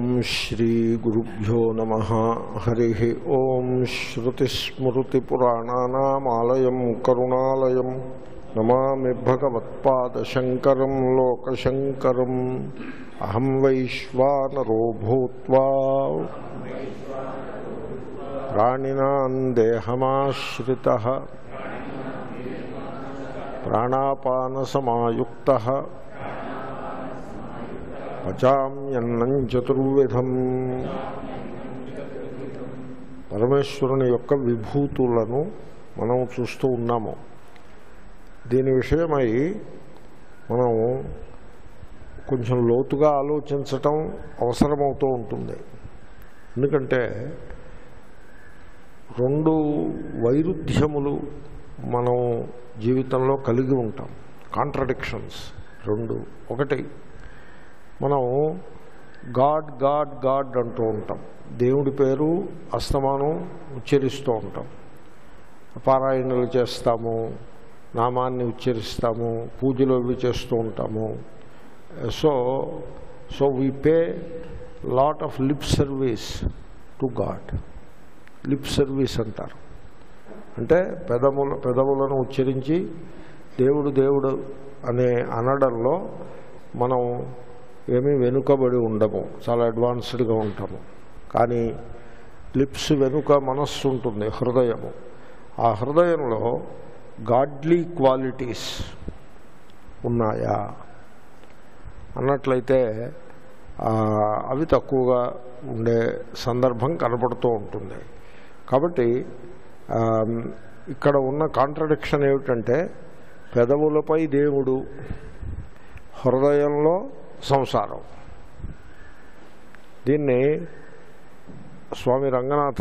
శ్రీగురుభ్యో నమ హరి ఓం శ్రుతిస్మృతిపురాణానామాలయం కరుణాలయం నమామి భగవత్పాదశంకరం లోకశంకరం అహం వైశ్వానరో భూత్వా ప్రాణినాం దేహమాశ్రిత ప్రాణాపానసమాయుక్త పచామ్యన్నం చతుర్విధం పరమేశ్వరుని యొక్క విభూతులను మనం చూస్తూ ఉన్నాము దీని విషయమై మనం కొంచెం లోతుగా ఆలోచించటం అవసరమవుతూ ఉంటుంది ఎందుకంటే రెండు వైరుధ్యములు మనం జీవితంలో కలిగి ఉంటాం కాంట్రడిక్షన్స్ రెండు ఒకటి మనం గాడ్ గాడ్ గాడ్ అంటూ ఉంటాం దేవుడి పేరు అస్తమానం ఉచ్చరిస్తూ ఉంటాం పారాయణలు చేస్తాము నామాన్ని ఉచ్చరిస్తాము పూజలు అవి చేస్తూ ఉంటాము so so we pay lot of lip service to God lip service అంటారు అంటే పెదముల పెదవులను ఉచ్చరించి దేవుడు దేవుడు అనే అనడంలో మనం ఏమీ వెనుకబడి ఉండము చాలా అడ్వాన్స్డ్గా ఉంటాము కానీ లిప్స్ వెనుక మనస్సు ఉంటుంది హృదయము ఆ హృదయంలో గాడ్లీ క్వాలిటీస్ ఉన్నాయా అన్నట్లయితే అవి తక్కువగా ఉండే సందర్భం కనపడుతూ ఉంటుంది కాబట్టి ఇక్కడ ఉన్న కాంట్రడిక్షన్ ఏమిటంటే పెదవులపై దేవుడు హృదయంలో సంసారం దీన్ని Swami Ranganatha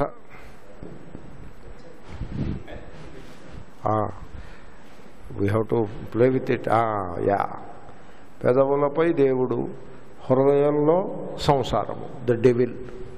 we have to play with it yeah పెదవులపై దేవుడు హృదయంలో సంసారము ద డెవిల్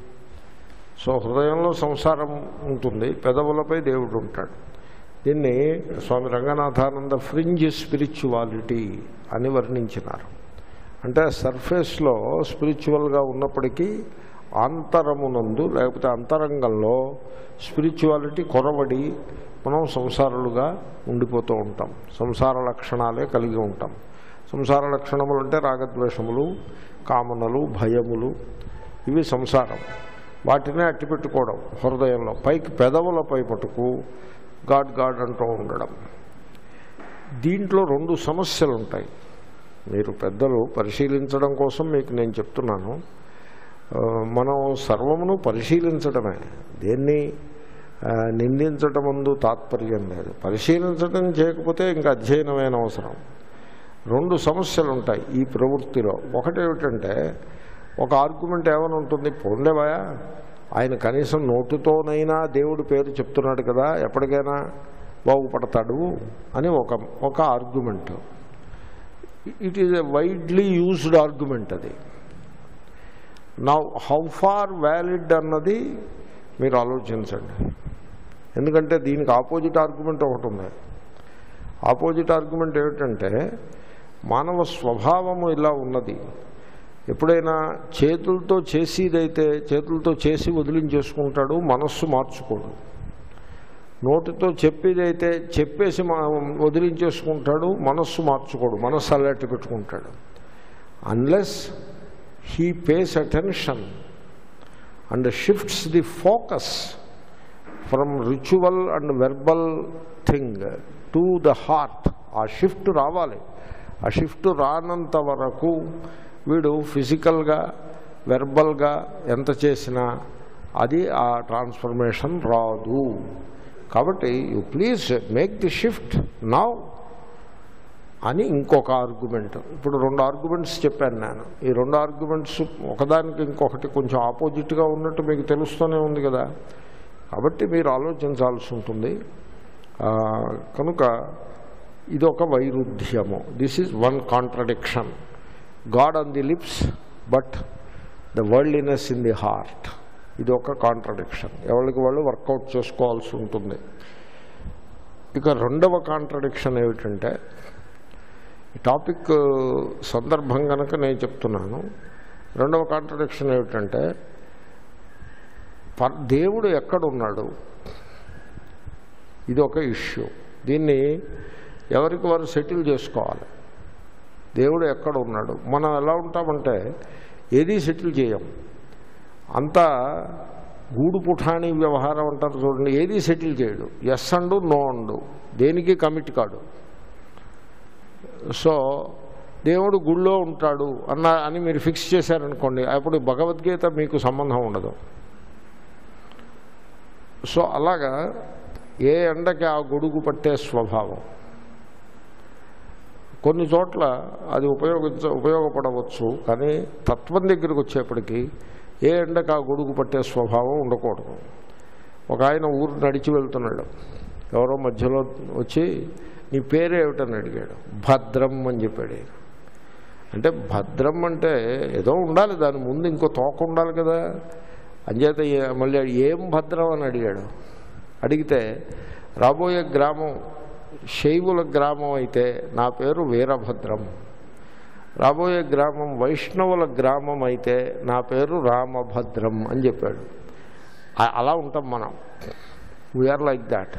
సో హృదయంలో సంసారం ఉంటుంది పెదవులపై దేవుడు ఉంటాడు దీన్ని స్వామి రంగనాథానంద ఫ్రింజ్ స్పిరిచువాలిటీ అని వర్ణించినారు అంటే సర్ఫేస్లో స్పిరిచువల్గా ఉన్నప్పటికీ ఆంతరమునందు లేకపోతే అంతరంగంలో స్పిరిచువాలిటీ కొరవడి మనం సంసారులుగా ఉండిపోతూ ఉంటాం సంసార లక్షణాలే కలిగి ఉంటాం సంసార లక్షణములు అంటే రాగద్వేషములు కామనలు భయములు ఇవి సంసారం వాటినే అట్టిపెట్టుకోవడం హృదయంలో పైకి పెదవులపై పట్టుకు గాడ్ గాడ్ అంటూ ఉండడం దీంట్లో రెండు సమస్యలు ఉంటాయి మీరు పెద్దలు పరిశీలించడం కోసం మీకు నేను చెప్తున్నాను మనం సర్వమును పరిశీలించడమే దేన్ని నిందించటం ముందు తాత్పర్యం లేదు పరిశీలించడం చేయకపోతే ఇంకా అధ్యయనమైన అవసరం రెండు సమస్యలు ఉంటాయి ఈ ప్రవృత్తిలో ఒకటేమిటంటే ఒక ఆర్గ్యుమెంట్ ఏమైనా ఉంటుంది పోండేవాయా ఆయన కనీసం నోటుతోనైనా దేవుడి పేరు చెప్తున్నాడు కదా ఎప్పటికైనా బాగుపడతాడు అని ఒక ఒక argument it is a widely used argument అది నా హౌ ఫార్ వ్యాలిడ్ అన్నది మీరు ఆలోచించండి ఎందుకంటే దీనికి ఆపోజిట్ ఆర్గ్యుమెంట్ ఒకటి ఉంది ఆపోజిట్ ఆర్గ్యుమెంట్ ఏమిటంటే మానవ స్వభావము ఇలా ఉన్నది ఎప్పుడైనా చేతులతో చేసేదైతే చేతులతో చేసి వదిలించేసుకుంటాడు మనస్సు మార్చుకోడు నోటితో చెప్పేదైతే చెప్పేసి వదిలించేసుకుంటాడు మనస్సు మార్చుకోడు మనస్సు అలర్ట్ పెట్టుకుంటాడు unless he pays attention and shifts the focus from ritual and verbal thing to the heart ఆ షిఫ్ట్ రావాలి ఆ షిఫ్ట్ రానంత వరకు వీడు ఫిజికల్గా వెర్బల్గా ఎంత చేసినా అది ఆ ట్రాన్స్ఫర్మేషన్ రాదు కాబట్టి you please make the shift now అని ఇంకొక ఆర్గ్యుమెంట్ ఇప్పుడు రెండు ఆర్గ్యుమెంట్స్ చెప్పాను నేను ఈ రెండు ఆర్గ్యుమెంట్స్ ఒకదానికి ఇంకొకటి కొంచెం ఆపోజిట్గా ఉన్నట్టు మీకు తెలుస్తూనే ఉంది కదా కాబట్టి మీరు ఆలోచించాల్సి ఉంటుంది కనుక ఇది ఒక వైరుధ్యము this is one contradiction God on the lips but the worldliness in the heart ఇది ఒక కాంట్రడిక్షన్ ఎవరికి వాళ్ళు వర్కౌట్ చేసుకోవాల్సి ఉంటుంది ఇక రెండవ కాంట్రడిక్షన్ ఏమిటంటే ఈ టాపిక్ సందర్భం కనుక నేను చెప్తున్నాను రెండవ కాంట్రడిక్షన్ ఏమిటంటే పర్ దేవుడు ఎక్కడున్నాడు ఇది ఒక ఇష్యూ దీన్ని ఎవరికి వారు సెటిల్ చేసుకోవాలి దేవుడు ఎక్కడ ఉన్నాడు మనం ఎలా ఉంటామంటే ఏదీ సెటిల్ చేయం అంతా గూడు పుఠాని వ్యవహారం అంటారు చూడండి ఏదీ సెటిల్ చేయడు ఎస్ అండు నో అండు దేనికి కమిట్ కాడు సో దేవుడు గుళ్ళో ఉంటాడు అన్న అని మీరు ఫిక్స్ చేశారనుకోండి అప్పుడు భగవద్గీత మీకు సంబంధం ఉండదు సో అలాగా ఏ ఎండకి ఆ గొడుగు పట్టే స్వభావం కొన్ని చోట్ల అది ఉపయోగించ ఉపయోగపడవచ్చు కానీ తత్వం దగ్గరికి వచ్చేప్పటికీ ఏ ఎండకు ఆ గొడుగు పట్టే స్వభావం ఉండకూడదు ఒక ఆయన ఊరు నడిచి వెళ్తున్నాడు ఎవరో మధ్యలో వచ్చి నీ పేరేమిటని అడిగాడు భద్రం అని చెప్పాడు ఆయన. అంటే భద్రం అంటే ఏదో ఉండాలి దాని ముందు ఇంకో తోక ఉండాలి కదా అంచేత ఏ- మళ్ళీ ఏం భద్రం అని అడిగాడు అడిగితే రాబోయే గ్రామం శైవుల గ్రామం అయితే నా పేరు వీరభద్రం రాబోయే గ్రామం వైష్ణవుల గ్రామం అయితే నా పేరు రామభద్రం అని చెప్పాడు ఆ- అలా ఉంటాం మనం వీఆర్ లైక్ దాట్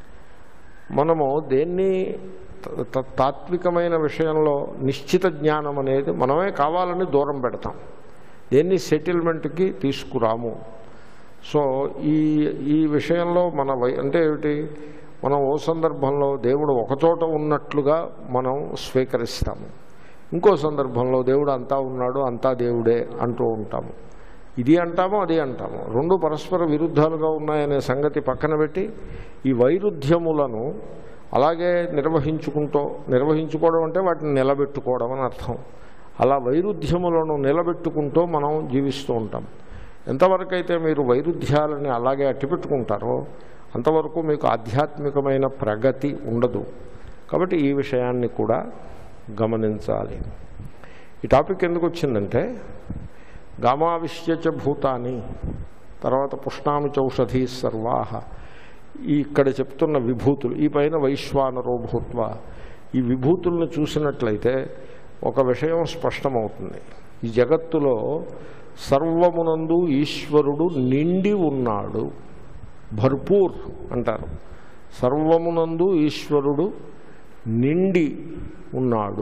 మనము దేన్ని త- త- తాత్వికమైన విషయంలో నిశ్చిత జ్ఞానం అనేది మనమే కావాలని దూరం పెడతాం దేన్ని సెటిల్మెంట్కి తీసుకురాము సో ఈ ఈ విషయంలో మన వై అంటే ఏమిటి మనం ఓ సందర్భంలో దేవుడు ఒకచోట ఉన్నట్లుగా మనం స్వీకరిస్తాము ఇంకో సందర్భంలో దేవుడు అంతా ఉన్నాడు అంతా దేవుడే అంటూ ఉంటాము ఇది అంటాము అది అంటాము రెండు పరస్పర విరుద్ధాలుగా ఉన్నాయనే సంగతి పక్కన పెట్టి ఈ వైరుధ్యములను అలాగే నిర్వహించుకుంటూ నిర్వహించుకోవడం అంటే వాటిని నిలబెట్టుకోవడం అని అర్థం అలా వైరుధ్యములను నిలబెట్టుకుంటూ మనం జీవిస్తూ ఉంటాం ఎంతవరకు అయితే మీరు వైరుధ్యాలని అలాగే అట్టిపెట్టుకుంటారో అంతవరకు మీకు ఆధ్యాత్మికమైన ప్రగతి ఉండదు కాబట్టి ఈ విషయాన్ని కూడా గమనించాలి ఈ టాపిక్ ఎందుకు వచ్చిందంటే గామావిశ్యచ భూతాని తర్వాత పుష్ణామి చౌషధీ సర్వాహ ఈ ఇక్కడ చెప్తున్న విభూతులు ఈ పైన వైశ్వానరో భూత్వ ఈ విభూతుల్ని చూసినట్లయితే ఒక విషయం స్పష్టమవుతుంది ఈ జగత్తులో సర్వమునందు ఈశ్వరుడు నిండి ఉన్నాడు భర్పూర్ అంటారు సర్వమునందు ఈశ్వరుడు నిండి ఉన్నాడు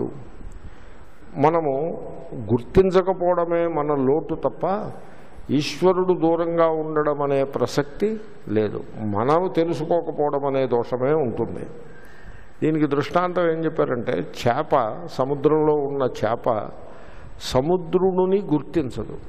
మనము గుర్తించకపోవడమే మన లోటు తప్ప ఈశ్వరుడు దూరంగా ఉండడం అనే ప్రసక్తి లేదు మనం తెలుసుకోకపోవడం అనే దోషమే ఉంటుంది దీనికి దృష్టాంతం ఏం చెప్పారంటే చేప సముద్రంలో ఉన్న చేప సముద్రుని గుర్తించదు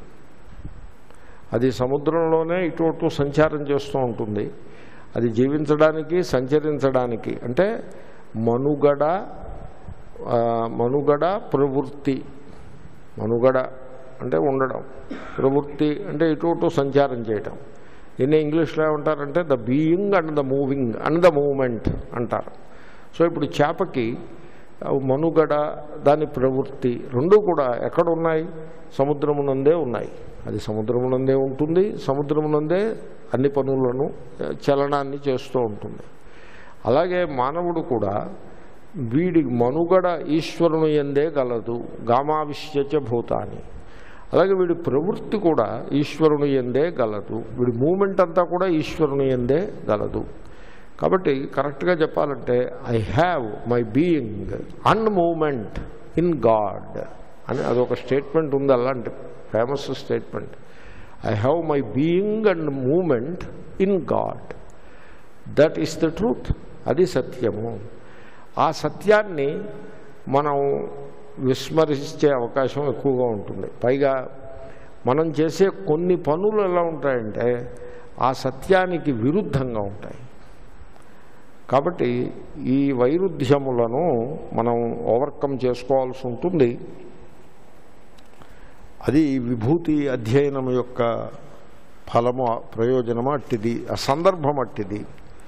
అది సముద్రంలోనే ఇటు అటు సంచారం చేస్తూ ఉంటుంది అది జీవించడానికి సంచరించడానికి అంటే మనుగడ ఆ, మనుగడ ప్రవృత్తి మనుగడ అంటే ఉండడం ప్రవృత్తి అంటే ఇటు అటు సంచారం చేయటం దీన్ని ఇంగ్లీష్లో ఏమంటారంటే the being and the moving and the moment అంటారు సో ఇప్పుడు చేపకి ఆ మనుగడ దాని ప్రవృత్తి రెండు కూడా ఎక్కడ ఉన్నాయి సముద్రమునందే ఉన్నాయి అది సముద్రమునందే ఉంటుంది సముద్రమునందే అన్ని పనులను ఆ, చలనాన్ని చేస్తూ ఉంటుంది అలాగే మానవుడు కూడా వీడి మనుగడ ఈశ్వరుని ఎందే గలదు గామావిశ్యచ భూతాన్ని అలాగే వీడి ప్రవృత్తి కూడా ఈశ్వరుని ఎందే గలదు వీడి మూమెంట్ అంతా కూడా ఈశ్వరుని ఎందే గలదు కాబట్టి కరెక్ట్గా చెప్పాలంటే I have my being and moment in God అని అదొక స్టేట్మెంట్ ఉంది అలాంటి famous statement I have my being and moment in God that is the truth అది సత్యము ఆ సత్యాన్ని మనం విస్మరించే అవకాశం ఎక్కువగా ఉంటుంది పైగా మనం చేసే కొన్ని పనులు ఎలా ఉంటాయంటే ఆ సత్యానికి విరుద్ధంగా ఉంటాయి కాబట్టి ఈ వైరుధ్యములను మనం ఓవర్కమ్ చేసుకోవాల్సి ఉంటుంది అది ఈ విభూతి అధ్యయనం యొక్క ఫలము ప్రయోజనము అట్టిది ఆ సందర్భం అట్టిది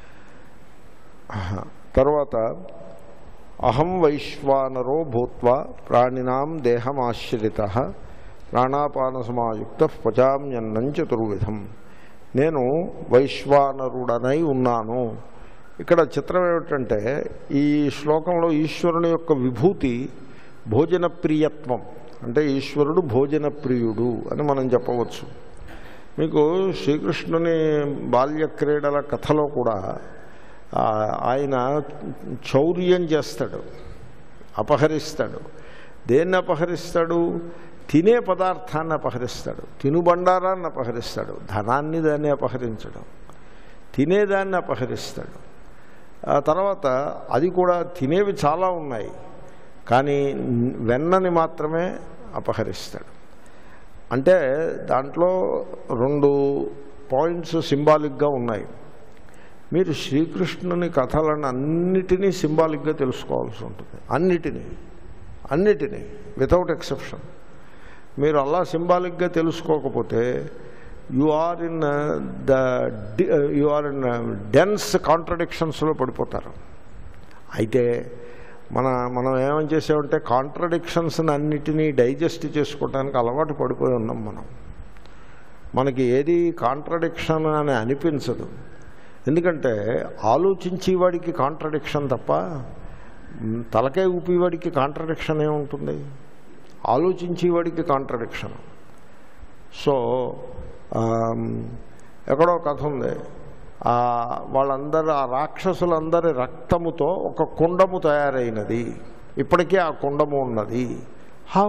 తర్వాత అహం వైశ్వానరో భూత్వా ప్రాణినాం దేహమాశ్రిత ప్రాణాపాన సమాయుక్త పచామ్యన్నం చతుర్విధం నేను వైశ్వానరుడనై ఉన్నాను ఇక్కడ చిత్రం ఏమిటంటే ఈ శ్లోకంలో ఈశ్వరుని యొక్క విభూతి భోజన ప్రియత్వం అంటే ఈశ్వరుడు భోజన ప్రియుడు అని మనం చెప్పవచ్చు మీకు శ్రీకృష్ణుని బాల్య క్రీడల కథలో కూడా ఆ, ఆయన చౌర్యం చేస్తాడు అపహరిస్తాడు దేన్ని అపహరిస్తాడు తినే పదార్థాన్ని అపహరిస్తాడు తినుబండారాన్ని అపహరిస్తాడు ధనాన్ని దాన్ని అపహరించడం తినేదాన్ని అపహరిస్తాడు ఆ తర్వాత అది కూడా తినేవి చాలా ఉన్నాయి కానీ వెన్నని మాత్రమే అపహరిస్తాడు అంటే దాంట్లో రెండు పాయింట్స్ సింబాలిక్గా ఉన్నాయి మీరు శ్రీకృష్ణుని కథలను అన్నిటినీ సింబాలిక్గా తెలుసుకోవాల్సి ఉంటుంది అన్నిటినీ అన్నిటినీ వితౌట్ ఎక్సెప్షన్ మీరు అలా సింబాలిక్గా తెలుసుకోకపోతే you are in the you are in dense కాంట్రడిక్షన్స్లో పడిపోతారు అయితే మన మనం ఏమని చేసామంటే కాంట్రడిక్షన్స్ని అన్నిటినీ డైజెస్ట్ చేసుకోవడానికి అలవాటు పడిపోయి ఉన్నాం మనం మనకి ఏది కాంట్రడిక్షన్ అని అనిపించదు ఎందుకంటే ఆలోచించేవాడికి కాంట్రడిక్షన్ తప్ప మ్, తలకాయ ఊపేవాడికి కాంట్రడిక్షన్ ఏముంటుంది ఆలోచించేవాడికి కాంట్రడిక్షన్ సో ఆమ్, ఎక్కడో కథ ఉంది ఆ, వాళ్ళందరూ ఆ రాక్షసులందరి రక్తముతో ఒక కుండము తయారైనది ఇప్పటికీ ఆ కుండము ఉన్నది how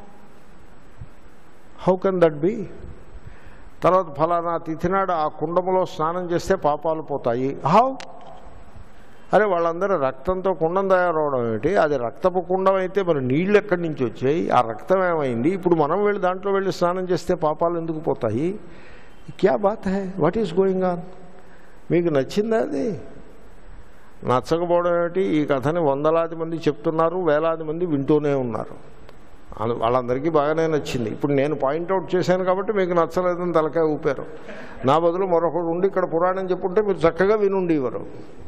how can that be తర్వాత ఫలానా తిథినాడు ఆ కుండములో స్నానం చేస్తే పాపాలు పోతాయి హౌ అరే వాళ్ళందరూ రక్తంతో కుండం తయారవడం ఏమిటి అది రక్తపు కుండం అయితే మరి నీళ్ళు ఎక్కడి నుంచి వచ్చాయి ఆ రక్తం ఏమైంది ఇప్పుడు మనం వెళ్ళి దాంట్లో వెళ్ళి స్నానం చేస్తే పాపాలు ఎందుకు పోతాయి క్యా బాత్ హై వాట్ ఈస్ గోయింగ్ ఆన్ మీకు నచ్చిందా అది నచ్చకపోవడం ఏమిటి ఈ కథని వందలాది మంది చెప్తున్నారు వేలాది మంది వింటూనే ఉన్నారు అను- వాళ్ళందరికీ బాగానే నచ్చింది ఇప్పుడు నేను పాయింట్అవుట్ చేశాను కాబట్టి మీకు నచ్చలేదని తలకాయ ఊపారు నా బదులు మరొకడు ఉండి ఇక్కడ పురాణం చెప్పుంటే మీరు చక్కగా వినుండేవారు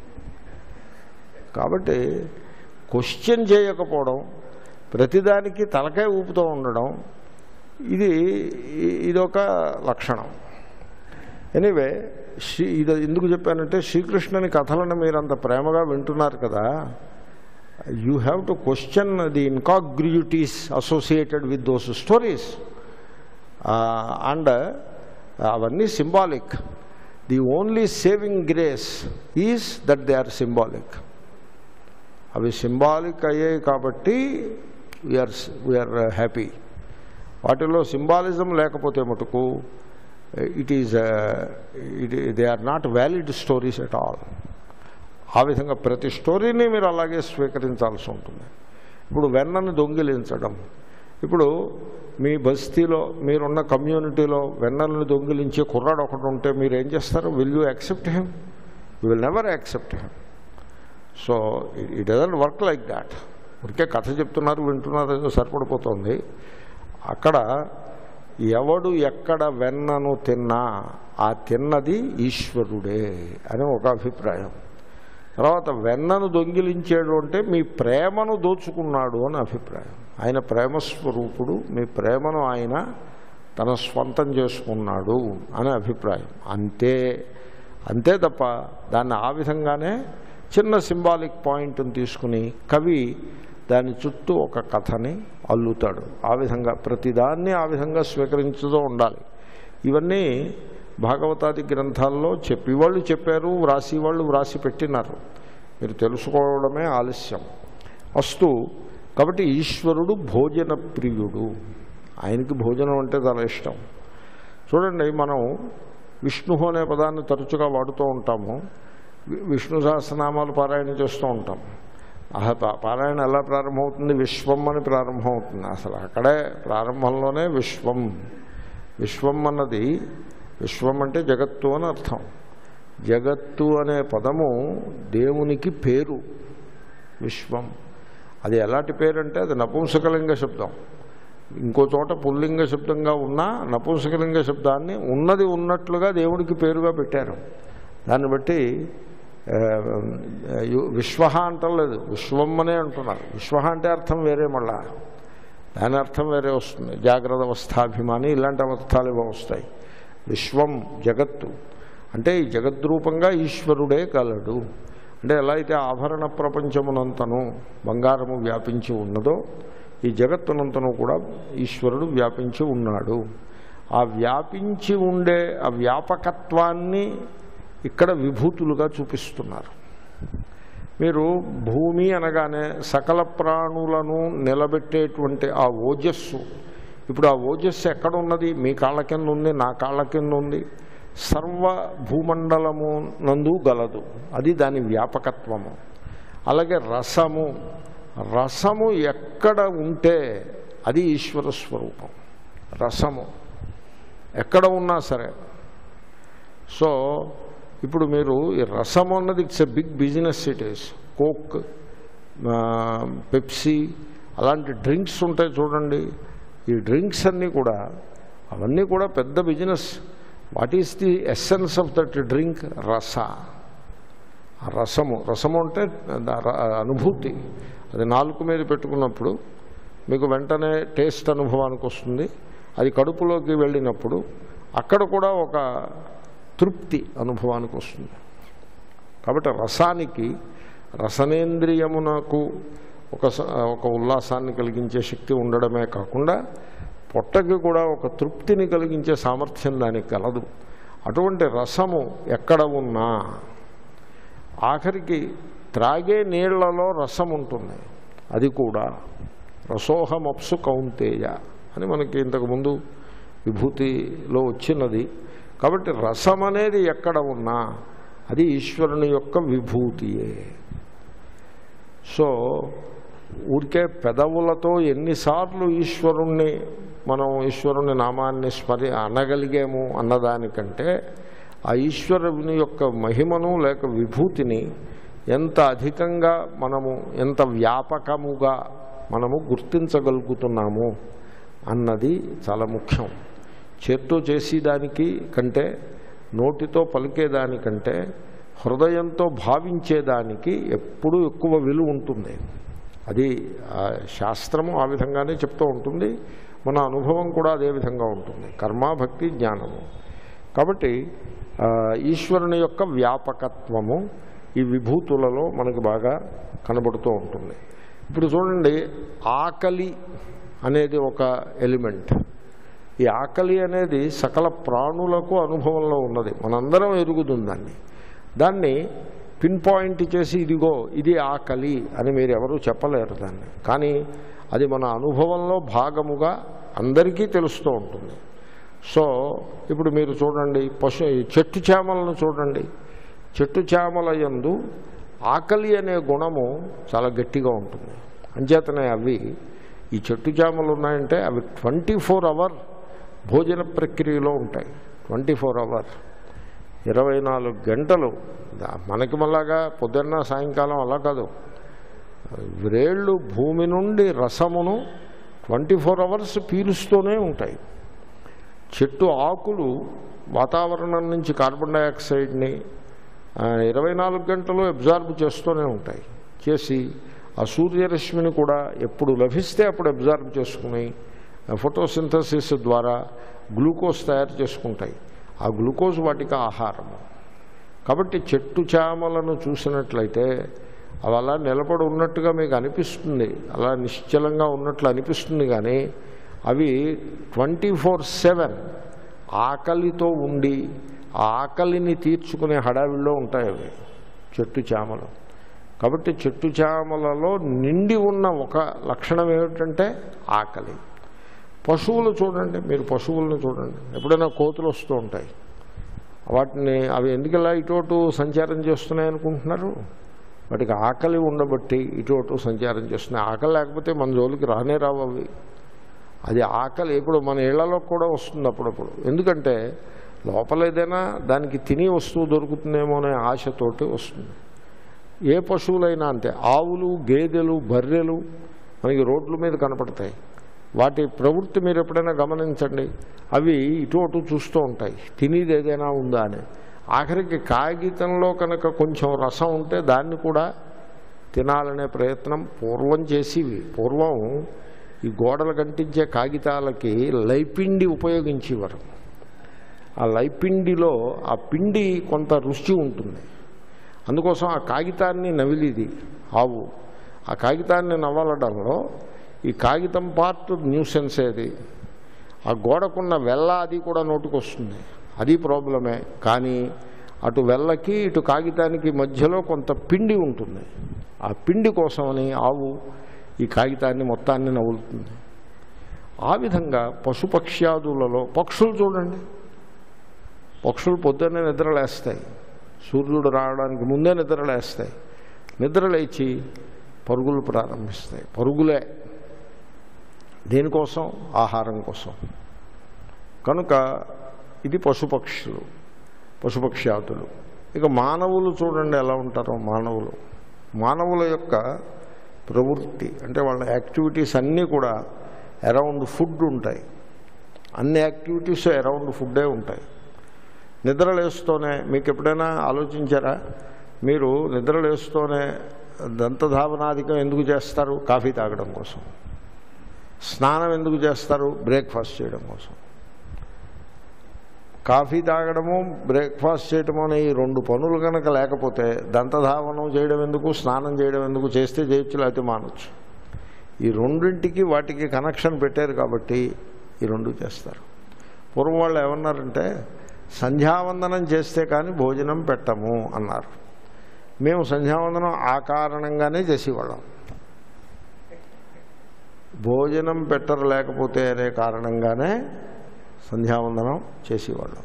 కాబట్టి క్వశ్చన్ చేయకపోవడం ప్రతిదానికి తలకాయ ఊపుతూ ఉండడం ఇది ఇదొక లక్షణం ఎనీవే శ్రీ ఇది ఎందుకు చెప్పానంటే శ్రీకృష్ణుని కథలను మీరు అంత ప్రేమగా వింటున్నారు కదా you have to question the incongruities associated with those stories and అవన్నీ symbolic the only saving grace is that they are symbolic అవి సింబాలిక్ అయ్యాయి కాబట్టి వీఆర్ వీఆర్ హ్యాపీ వాటిలో సింబాలిజం లేకపోతే మటుకు it is it they are not valid stories at all ఆ విధంగా ప్రతి స్టోరీని మీరు అలాగే స్వీకరించాల్సి ఉంటుంది ఇప్పుడు వెన్నను దొంగిలించడం ఇప్పుడు మీ బస్తీలో మీరున్న కమ్యూనిటీలో వెన్నలను దొంగిలించే కుర్రాడు ఒకటి ఉంటే మీరు ఏం చేస్తారు will you accept him you will never accept him so it doesn't work like that ఉరికే కథ చెప్తున్నారు వింటున్నారు ఏదో సరిపడిపోతుంది అక్కడ ఎవడు ఎక్కడ వెన్నను తిన్నా ఆ తిన్నది ఈశ్వరుడే అని ఒక అభిప్రాయం తర్వాత వెన్నను దొంగిలించాడు అంటే మీ ప్రేమను దోచుకున్నాడు అని అభిప్రాయం ఆయన ప్రేమస్వరూపుడు మీ ప్రేమను ఆయన తన స్వంతం చేసుకున్నాడు అని అభిప్రాయం అంతే అంతే తప్ప దాన్ని ఆ విధంగానే చిన్న సింబాలిక్ పాయింట్ని తీసుకుని కవి దాని చుట్టూ ఒక కథని అల్లుతాడు ఆ విధంగా ప్రతిదాన్ని ఆ విధంగా స్వీకరించుతూ ఉండాలి ఇవన్నీ భాగవతాది గ్రంథాల్లో చెప్పి వాళ్ళు చెప్పారు వ్రాసి వాళ్ళు వ్రాసి పెట్టినారు మీరు తెలుసుకోవడమే ఆలస్యం అస్తు కాబట్టి ఈశ్వరుడు భోజన ప్రియుడు ఆయనకి భోజనం అంటే చాలా ఇష్టం చూడండి మనం విష్ణు అనే పదాన్ని తరచుగా వాడుతూ ఉంటాము వి- విష్ణు సహస్రనామాలు పారాయణ చేస్తూ ఉంటాం ఆహా పా- పారాయణ ఎలా ప్రారంభమవుతుంది విశ్వం అని ప్రారంభమవుతుంది అసలు అక్కడే ప్రారంభంలోనే విశ్వం విశ్వం అన్నది విశ్వం అంటే జగత్తు అని అర్థం జగత్తు అనే పదము దేవునికి పేరు విశ్వం అది ఎలాంటి పేరు అంటే అది నపుంసకలింగ శబ్దం ఇంకో చోట పుల్లింగ శబ్దంగా ఉన్న నపుంసకలింగ శబ్దాన్ని ఉన్నది ఉన్నట్లుగా దేవుడికి పేరుగా పెట్టారు దాన్ని బట్టి ఆ, యు- విశ్వ అంటలేదు విశ్వం అనే అంటున్నారు విశ్వ అంటే అర్థం వేరే మళ్ళా దాని అర్థం వేరే వస్తుంది జాగ్రత్త అవస్థాభిమాని ఇలాంటి అవస్థలు ఇవో వస్తాయి విశ్వం జగత్తు అంటే ఈ జగద్రూపంగా ఈశ్వరుడే కలడు అంటే ఎలా అయితే ఆభరణ ప్రపంచమునంతను బంగారము వ్యాపించి ఉన్నదో ఈ జగత్తునంతను కూడా ఈశ్వరుడు వ్యాపించి ఉన్నాడు ఆ వ్యాపించి ఉండే ఆ వ్యాపకత్వాన్ని ఇక్కడ విభూతులుగా చూపిస్తున్నారు మీరు భూమి అనగానే సకల ప్రాణులను నిలబెట్టేటువంటి ఆ ఓజస్సు ఇప్పుడు ఆ ఓజస్సు ఎక్కడ ఉన్నది మీ కాళ్ళ కింద ఉంది నా కాళ్ళ కింద ఉంది సర్వ భూమండలము నందు గలదు అది దాని వ్యాపకత్వము అలాగే రసము రసము ఎక్కడ ఉంటే అది ఈశ్వర స్వరూపం రసము ఎక్కడ ఉన్నా సరే సో ఇప్పుడు మీరు ఈ రసం అన్నది it's a big business it is Coke Pepsi అలాంటి డ్రింక్స్ ఉంటాయి చూడండి ఈ డ్రింక్స్ అన్నీ కూడా అవన్నీ కూడా పెద్ద business what is the essence of that drink రస ఆ రసము రసము అంటే ద- ర- అనుభూతి అది నాలుగు మీద పెట్టుకున్నప్పుడు మీకు వెంటనే టేస్ట్ అనుభవానికి వస్తుంది అది కడుపులోకి వెళ్ళినప్పుడు అక్కడ కూడా ఒక తృప్తి అనుభవానికి వస్తుంది కాబట్టి రసానికి రసనేంద్రియమునకు ఒక స- ఒక ఉల్లాసాన్ని కలిగించే శక్తి ఉండడమే కాకుండా పొట్టకి కూడా ఒక తృప్తిని కలిగించే సామర్థ్యం దానికి కలదు అటువంటి రసము ఎక్కడ ఉన్నా ఆఖరికి త్రాగే నీళ్లలో రసం ఉంటుంది అది కూడా రసోహమప్సు కౌంతేయ అని మనకి ఇంతకుముందు విభూతిలో వచ్చినది కాబట్టి రసం అనేది ఎక్కడ ఉన్నా అది ఈశ్వరుని యొక్క విభూతియే సో ఊరికే పెదవులతో ఎన్నిసార్లు ఈశ్వరుణ్ణి మనం ఈశ్వరుని నామాన్ని స్మరి అనగలిగాము అన్నదానికంటే ఆ ఈశ్వరుని యొక్క మహిమను లేక విభూతిని ఎంత అధికంగా మనము ఎంత వ్యాపకముగా మనము గుర్తించగలుగుతున్నాము అన్నది చాలా ముఖ్యం చేత్తో చేసేదానికి కంటే నోటితో పలికేదానికంటే హృదయంతో భావించేదానికి ఎప్పుడూ ఎక్కువ విలువ ఉంటుంది అది ఆ శాస్త్రము ఆ విధంగానే చెప్తూ ఉంటుంది మన అనుభవం కూడా అదే విధంగా ఉంటుంది కర్మ భక్తి జ్ఞానము కాబట్టి ఆ, ఈశ్వరుని యొక్క వ్యాపకత్వము ఈ విభూతులలో మనకు బాగా కనబడుతూ ఉంటుంది ఇప్పుడు చూడండి ఆకలి అనేది ఒక ఎలిమెంట్ ఈ ఆకలి అనేది సకల ప్రాణులకు అనుభవంలో ఉన్నది మనందరం ఎరుగుతుంది దాన్ని దాన్ని పిన్ పాయింట్ చేసి ఇదిగో ఇది ఆకలి అని మీరు ఎవరూ చెప్పలేరు దాన్ని కానీ అది మన అనుభవంలో భాగముగా అందరికీ తెలుస్తూ ఉంటుంది సో ఇప్పుడు మీరు చూడండి పశు ఈ చెట్టు చేమలను చూడండి చెట్టు చేమల యందు ఆకలి అనే గుణము చాలా గట్టిగా ఉంటుంది అంచేతనే అవి ఈ చెట్టు చేమలు ఉన్నాయంటే అవి ట్వంటీ ఫోర్ అవర్ భోజన ప్రక్రియలో ఉంటాయి ట్వంటీ ఫోర్ అవర్ ఇరవై నాలుగు గంటలు దా- మనకి మళ్ళాగా పొద్దున్న సాయంకాలం అలా కాదు వ్రేళ్ళు భూమి నుండి రసమును ట్వంటీ ఫోర్ అవర్స్ పీలుస్తూనే ఉంటాయి చెట్టు ఆకులు వాతావరణం నుంచి కార్బన్ డైఆక్సైడ్ని ఇరవై నాలుగు గంటలు అబ్జార్బ్ చేస్తూనే ఉంటాయి చేసి ఆ సూర్యరశ్మిని కూడా ఎప్పుడు లభిస్తే అప్పుడు అబ్జార్బ్ చేసుకుని ఫోటోసింథసిస్ ద్వారా గ్లూకోజ్ తయారు చేసుకుంటాయి ఆ గ్లూకోజ్ వాటికి ఆహారము కాబట్టి చెట్టు చామలను చూసినట్లయితే అవి అలా నిలబడి ఉన్నట్టుగా మీకు అనిపిస్తుంది అలా నిశ్చలంగా ఉన్నట్లు అనిపిస్తుంది కానీ అవి ట్వంటీ ఫోర్ సెవెన్ ఆకలితో ఉండి ఆ ఆకలిని తీర్చుకునే హడావిడిలో ఉంటాయి అవి చెట్టు చామలు కాబట్టి చెట్టు చామలలో నిండి ఉన్న ఒక లక్షణం ఏమిటంటే ఆకలి పశువులు చూడండి మీరు పశువులను చూడండి ఎప్పుడైనా కోతులు వస్తూ ఉంటాయి వాటిని అవి ఎందుకు ఇలా ఇటు అటు సంచారం చేస్తున్నాయి అనుకుంటున్నారు వాటికి ఆకలి ఉండబట్టి ఇటు అటు సంచారం చేస్తున్నాయి ఆకలి లేకపోతే మన జోలికి రానే రావు అవి అది ఆకలి ఇప్పుడు మన ఇళ్లలో కూడా వస్తుంది అప్పుడప్పుడు ఎందుకంటే లోపల ఏదైనా దానికి తిని వస్తువు దొరుకుతుందేమో అనే ఆశతోటి వస్తుంది ఏ పశువులైనా అంతే ఆవులు గేదెలు బర్రెలు మనకి రోడ్ల మీద కనపడతాయి వాటి ప్రవృత్తి మీరు ఎప్పుడైనా గమనించండి అవి ఇటు అటు చూస్తూ ఉంటాయి తినేది ఏదైనా ఉందా అని ఆఖరికి కాగితంలో కనుక కొంచెం రసం ఉంటే దాన్ని కూడా తినాలనే ప్రయత్నం పూర్వం చేసేవి పూర్వం ఈ గోడలు కంటించే కాగితాలకి లైపిండి ఉపయోగించేవారు ఆ లైపిండిలో ఆ పిండి కొంత రుచి ఉంటుంది అందుకోసం ఆ కాగితాన్ని నవిలిది ఆవు ఆ కాగితాన్ని నవలడంలో ఈ కాగితం పార్ట్ న్యూసెన్స్ ఏది ఆ గోడకున్న వెల్ల అది కూడా నోటికి వస్తుంది అది ప్రాబ్లమే కానీ అటు వెల్లకి ఇటు కాగితానికి మధ్యలో కొంత పిండి ఉంటుంది ఆ పిండి కోసమని ఆవు ఈ కాగితాన్ని మొత్తాన్ని నవ్వులుతుంది ఆ విధంగా పశుపక్ష్యాదులలో పక్షులు చూడండి పక్షులు పొద్దున్నే నిద్రలేస్తాయి సూర్యుడు రావడానికి ముందే నిద్రలేస్తాయి నిద్రలేచి పరుగులు ప్రారంభిస్తాయి పరుగులే దేనికోసం ఆహారం కోసం కనుక ఇది పశుపక్షులు పశుపక్ష్యాతులు ఇక మానవులు చూడండి ఎలా ఉంటారో మానవులు మానవుల యొక్క ప్రవృత్తి అంటే వాళ్ళ యాక్టివిటీస్ అన్నీ కూడా అరౌండ్ ఫుడ్ ఉంటాయి అన్ని యాక్టివిటీస్ అరౌండ్ ఫుడ్డే ఉంటాయి నిద్రలేస్తూనే మీకు ఎప్పుడైనా ఆలోచించారా మీరు నిద్రలేస్తూనే దంతధావనాధికం ఎందుకు చేస్తారు కాఫీ తాగడం కోసం స్నానం ఎందుకు చేస్తారు బ్రేక్ఫాస్ట్ చేయడం కోసం కాఫీ తాగడము బ్రేక్ఫాస్ట్ చేయడము అనే ఈ రెండు పనులు కనుక లేకపోతే దంతధావనం చేయడం ఎందుకు స్నానం చేయడం ఎందుకు చేస్తే చేయొచ్చు లేకపోతే మానొచ్చు ఈ రెండింటికి వాటికి కనెక్షన్ పెట్టారు కాబట్టి ఈ రెండు చేస్తారు పూర్వం వాళ్ళు ఏమన్నారంటే సంధ్యావందనం చేస్తే కానీ భోజనం పెట్టము అన్నారు మేము సంధ్యావందనం ఆ కారణంగానే చేసేవాళ్ళం భోజనం పెట్టరు లేకపోతే అనే కారణంగానే సంధ్యావందనం చేసేవాళ్ళం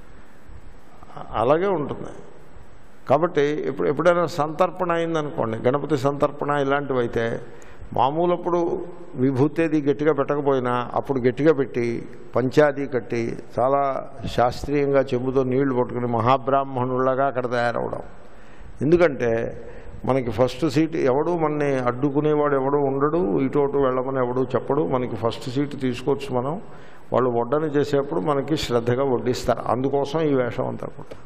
అలాగే ఉంటుంది కాబట్టి ఇప్పుడు ఎప్పుడైనా సంతర్పణ అయిందనుకోండి గణపతి సంతర్పణ ఇలాంటివి అయితే మామూలప్పుడు విభూతేది గట్టిగా పెట్టకపోయినా అప్పుడు గట్టిగా పెట్టి పంచాది కట్టి చాలా శాస్త్రీయంగా చెంబుతో నీళ్లు పట్టుకుని మహాబ్రాహ్మణుల్లాగా అక్కడ తయారవడం ఎందుకంటే మనకి ఫస్ట్ సీట్ ఎవడు మనని అడ్డుకునేవాడు ఎవడు ఉండడు ఇటు అటు వెళ్ళమని ఎవడు చెప్పడు మనకి ఫస్ట్ సీట్ తీసుకోవచ్చు మనం వాళ్ళు వడ్డన చేసేప్పుడు మనకి శ్రద్ధగా వడ్డిస్తారు అందుకోసం ఈ వేషం అంతా కూడా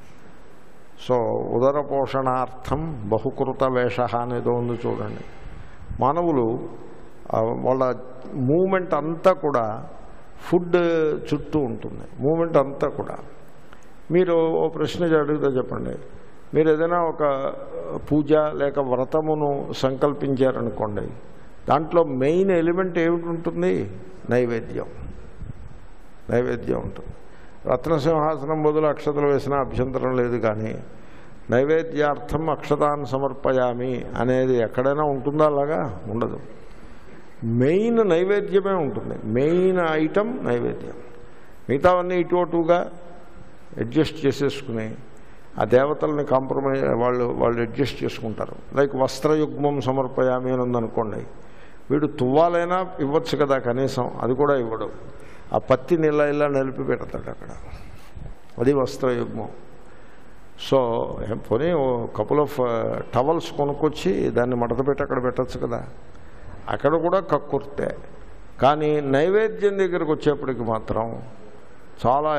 సో ఉదర పోషణార్థం బహుకృత వేష అనేదో ఉంది చూడండి మానవులు ఆ, వాళ్ళ మూమెంట్ అంతా కూడా ఫుడ్ చుట్టూ ఉంటుంది మూమెంట్ అంతా కూడా మీరు ఓ ప్రశ్న అడిగితే చెప్పండి మీరు ఏదైనా ఒక పూజ లేక వ్రతమును సంకల్పించారనుకోండి దాంట్లో మెయిన్ ఎలిమెంట్ ఏమిటి ఉంటుంది నైవేద్యం నైవేద్యం ఉంటుంది రత్నసింహాసనం బదులు అక్షతలు వేసిన అభ్యంతరం లేదు కానీ నైవేద్యార్థం అక్షతాన్ని సమర్పయామి అనేది ఎక్కడైనా ఉంటుందా అలాగా ఉండదు మెయిన్ నైవేద్యమే ఉంటుంది మెయిన్ ఐటమ్ నైవేద్యం మిగతావన్నీ ఇటు అటుగా అడ్జస్ట్ చేసేసుకుని ఆ దేవతల్ని కాంప్రమైజ్ వాళ్ళు వాళ్ళు అడ్జస్ట్ చేసుకుంటారు లైక్ వస్త్రయుగ్మం సమర్పయామి అని ఉందనుకోండి వీడు తువ్వాలైనా ఇవ్వచ్చు కదా కనీసం అది కూడా ఇవ్వడు ఆ పత్తి నీళ్ళ ఇలా నిలిపి పెడతాడు అక్కడ అది వస్త్రయుగ్మం సో ఏం పోనీ ఓ కపుల్ ఆఫ్ టవల్స్ కొనుక్కొచ్చి దాన్ని మడత పెట్టి అక్కడ పెట్టచ్చు కదా అక్కడ కూడా కక్కుర్తే కానీ నైవేద్యం దగ్గరకు వచ్చేప్పటికి మాత్రం చాలా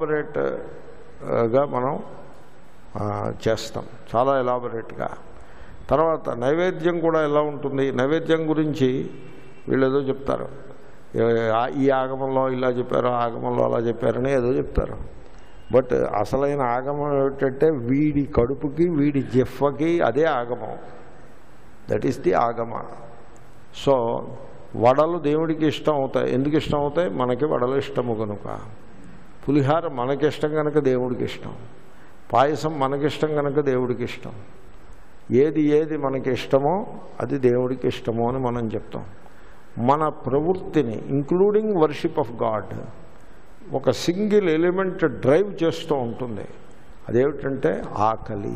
ఎలాబొరేట్గా మనం ఆ, చేస్తాం చాలా ఎలాబొరేట్గా తర్వాత నైవేద్యం కూడా ఎలా ఉంటుంది నైవేద్యం గురించి వీళ్ళు ఏదో చెప్తారు ఏ- ఆ- ఈ ఆగమంలో ఇలా చెప్పారు ఆ ఆగమంలో అలా చెప్పారని ఏదో చెప్తారు బట్ అసలైన ఆగమం ఏమిటంటే వీడి కడుపుకి వీడి జిఫ్ఫకి అదే ఆగమం that is the Agama so వడలు దేవుడికి ఇష్టం అవుతాయి ఎందుకు ఇష్టం అవుతాయి మనకి వడలు ఇష్టము కనుక పులిహార మనకిష్టం కనుక దేవుడికి ఇష్టం పాయసం మనకిష్టం కనుక దేవుడికి ఇష్టం ఏది ఏది మనకి ఇష్టమో అది దేవుడికి ఇష్టమో అని మనం చెప్తాం మన ప్రవృత్తిని ఇంక్లూడింగ్ వర్షిప్ ఆఫ్ గాడ్ ఒక సింగిల్ ఎలిమెంట్ డ్రైవ్ చేస్తూ ఉంటుంది అదేమిటంటే ఆకలి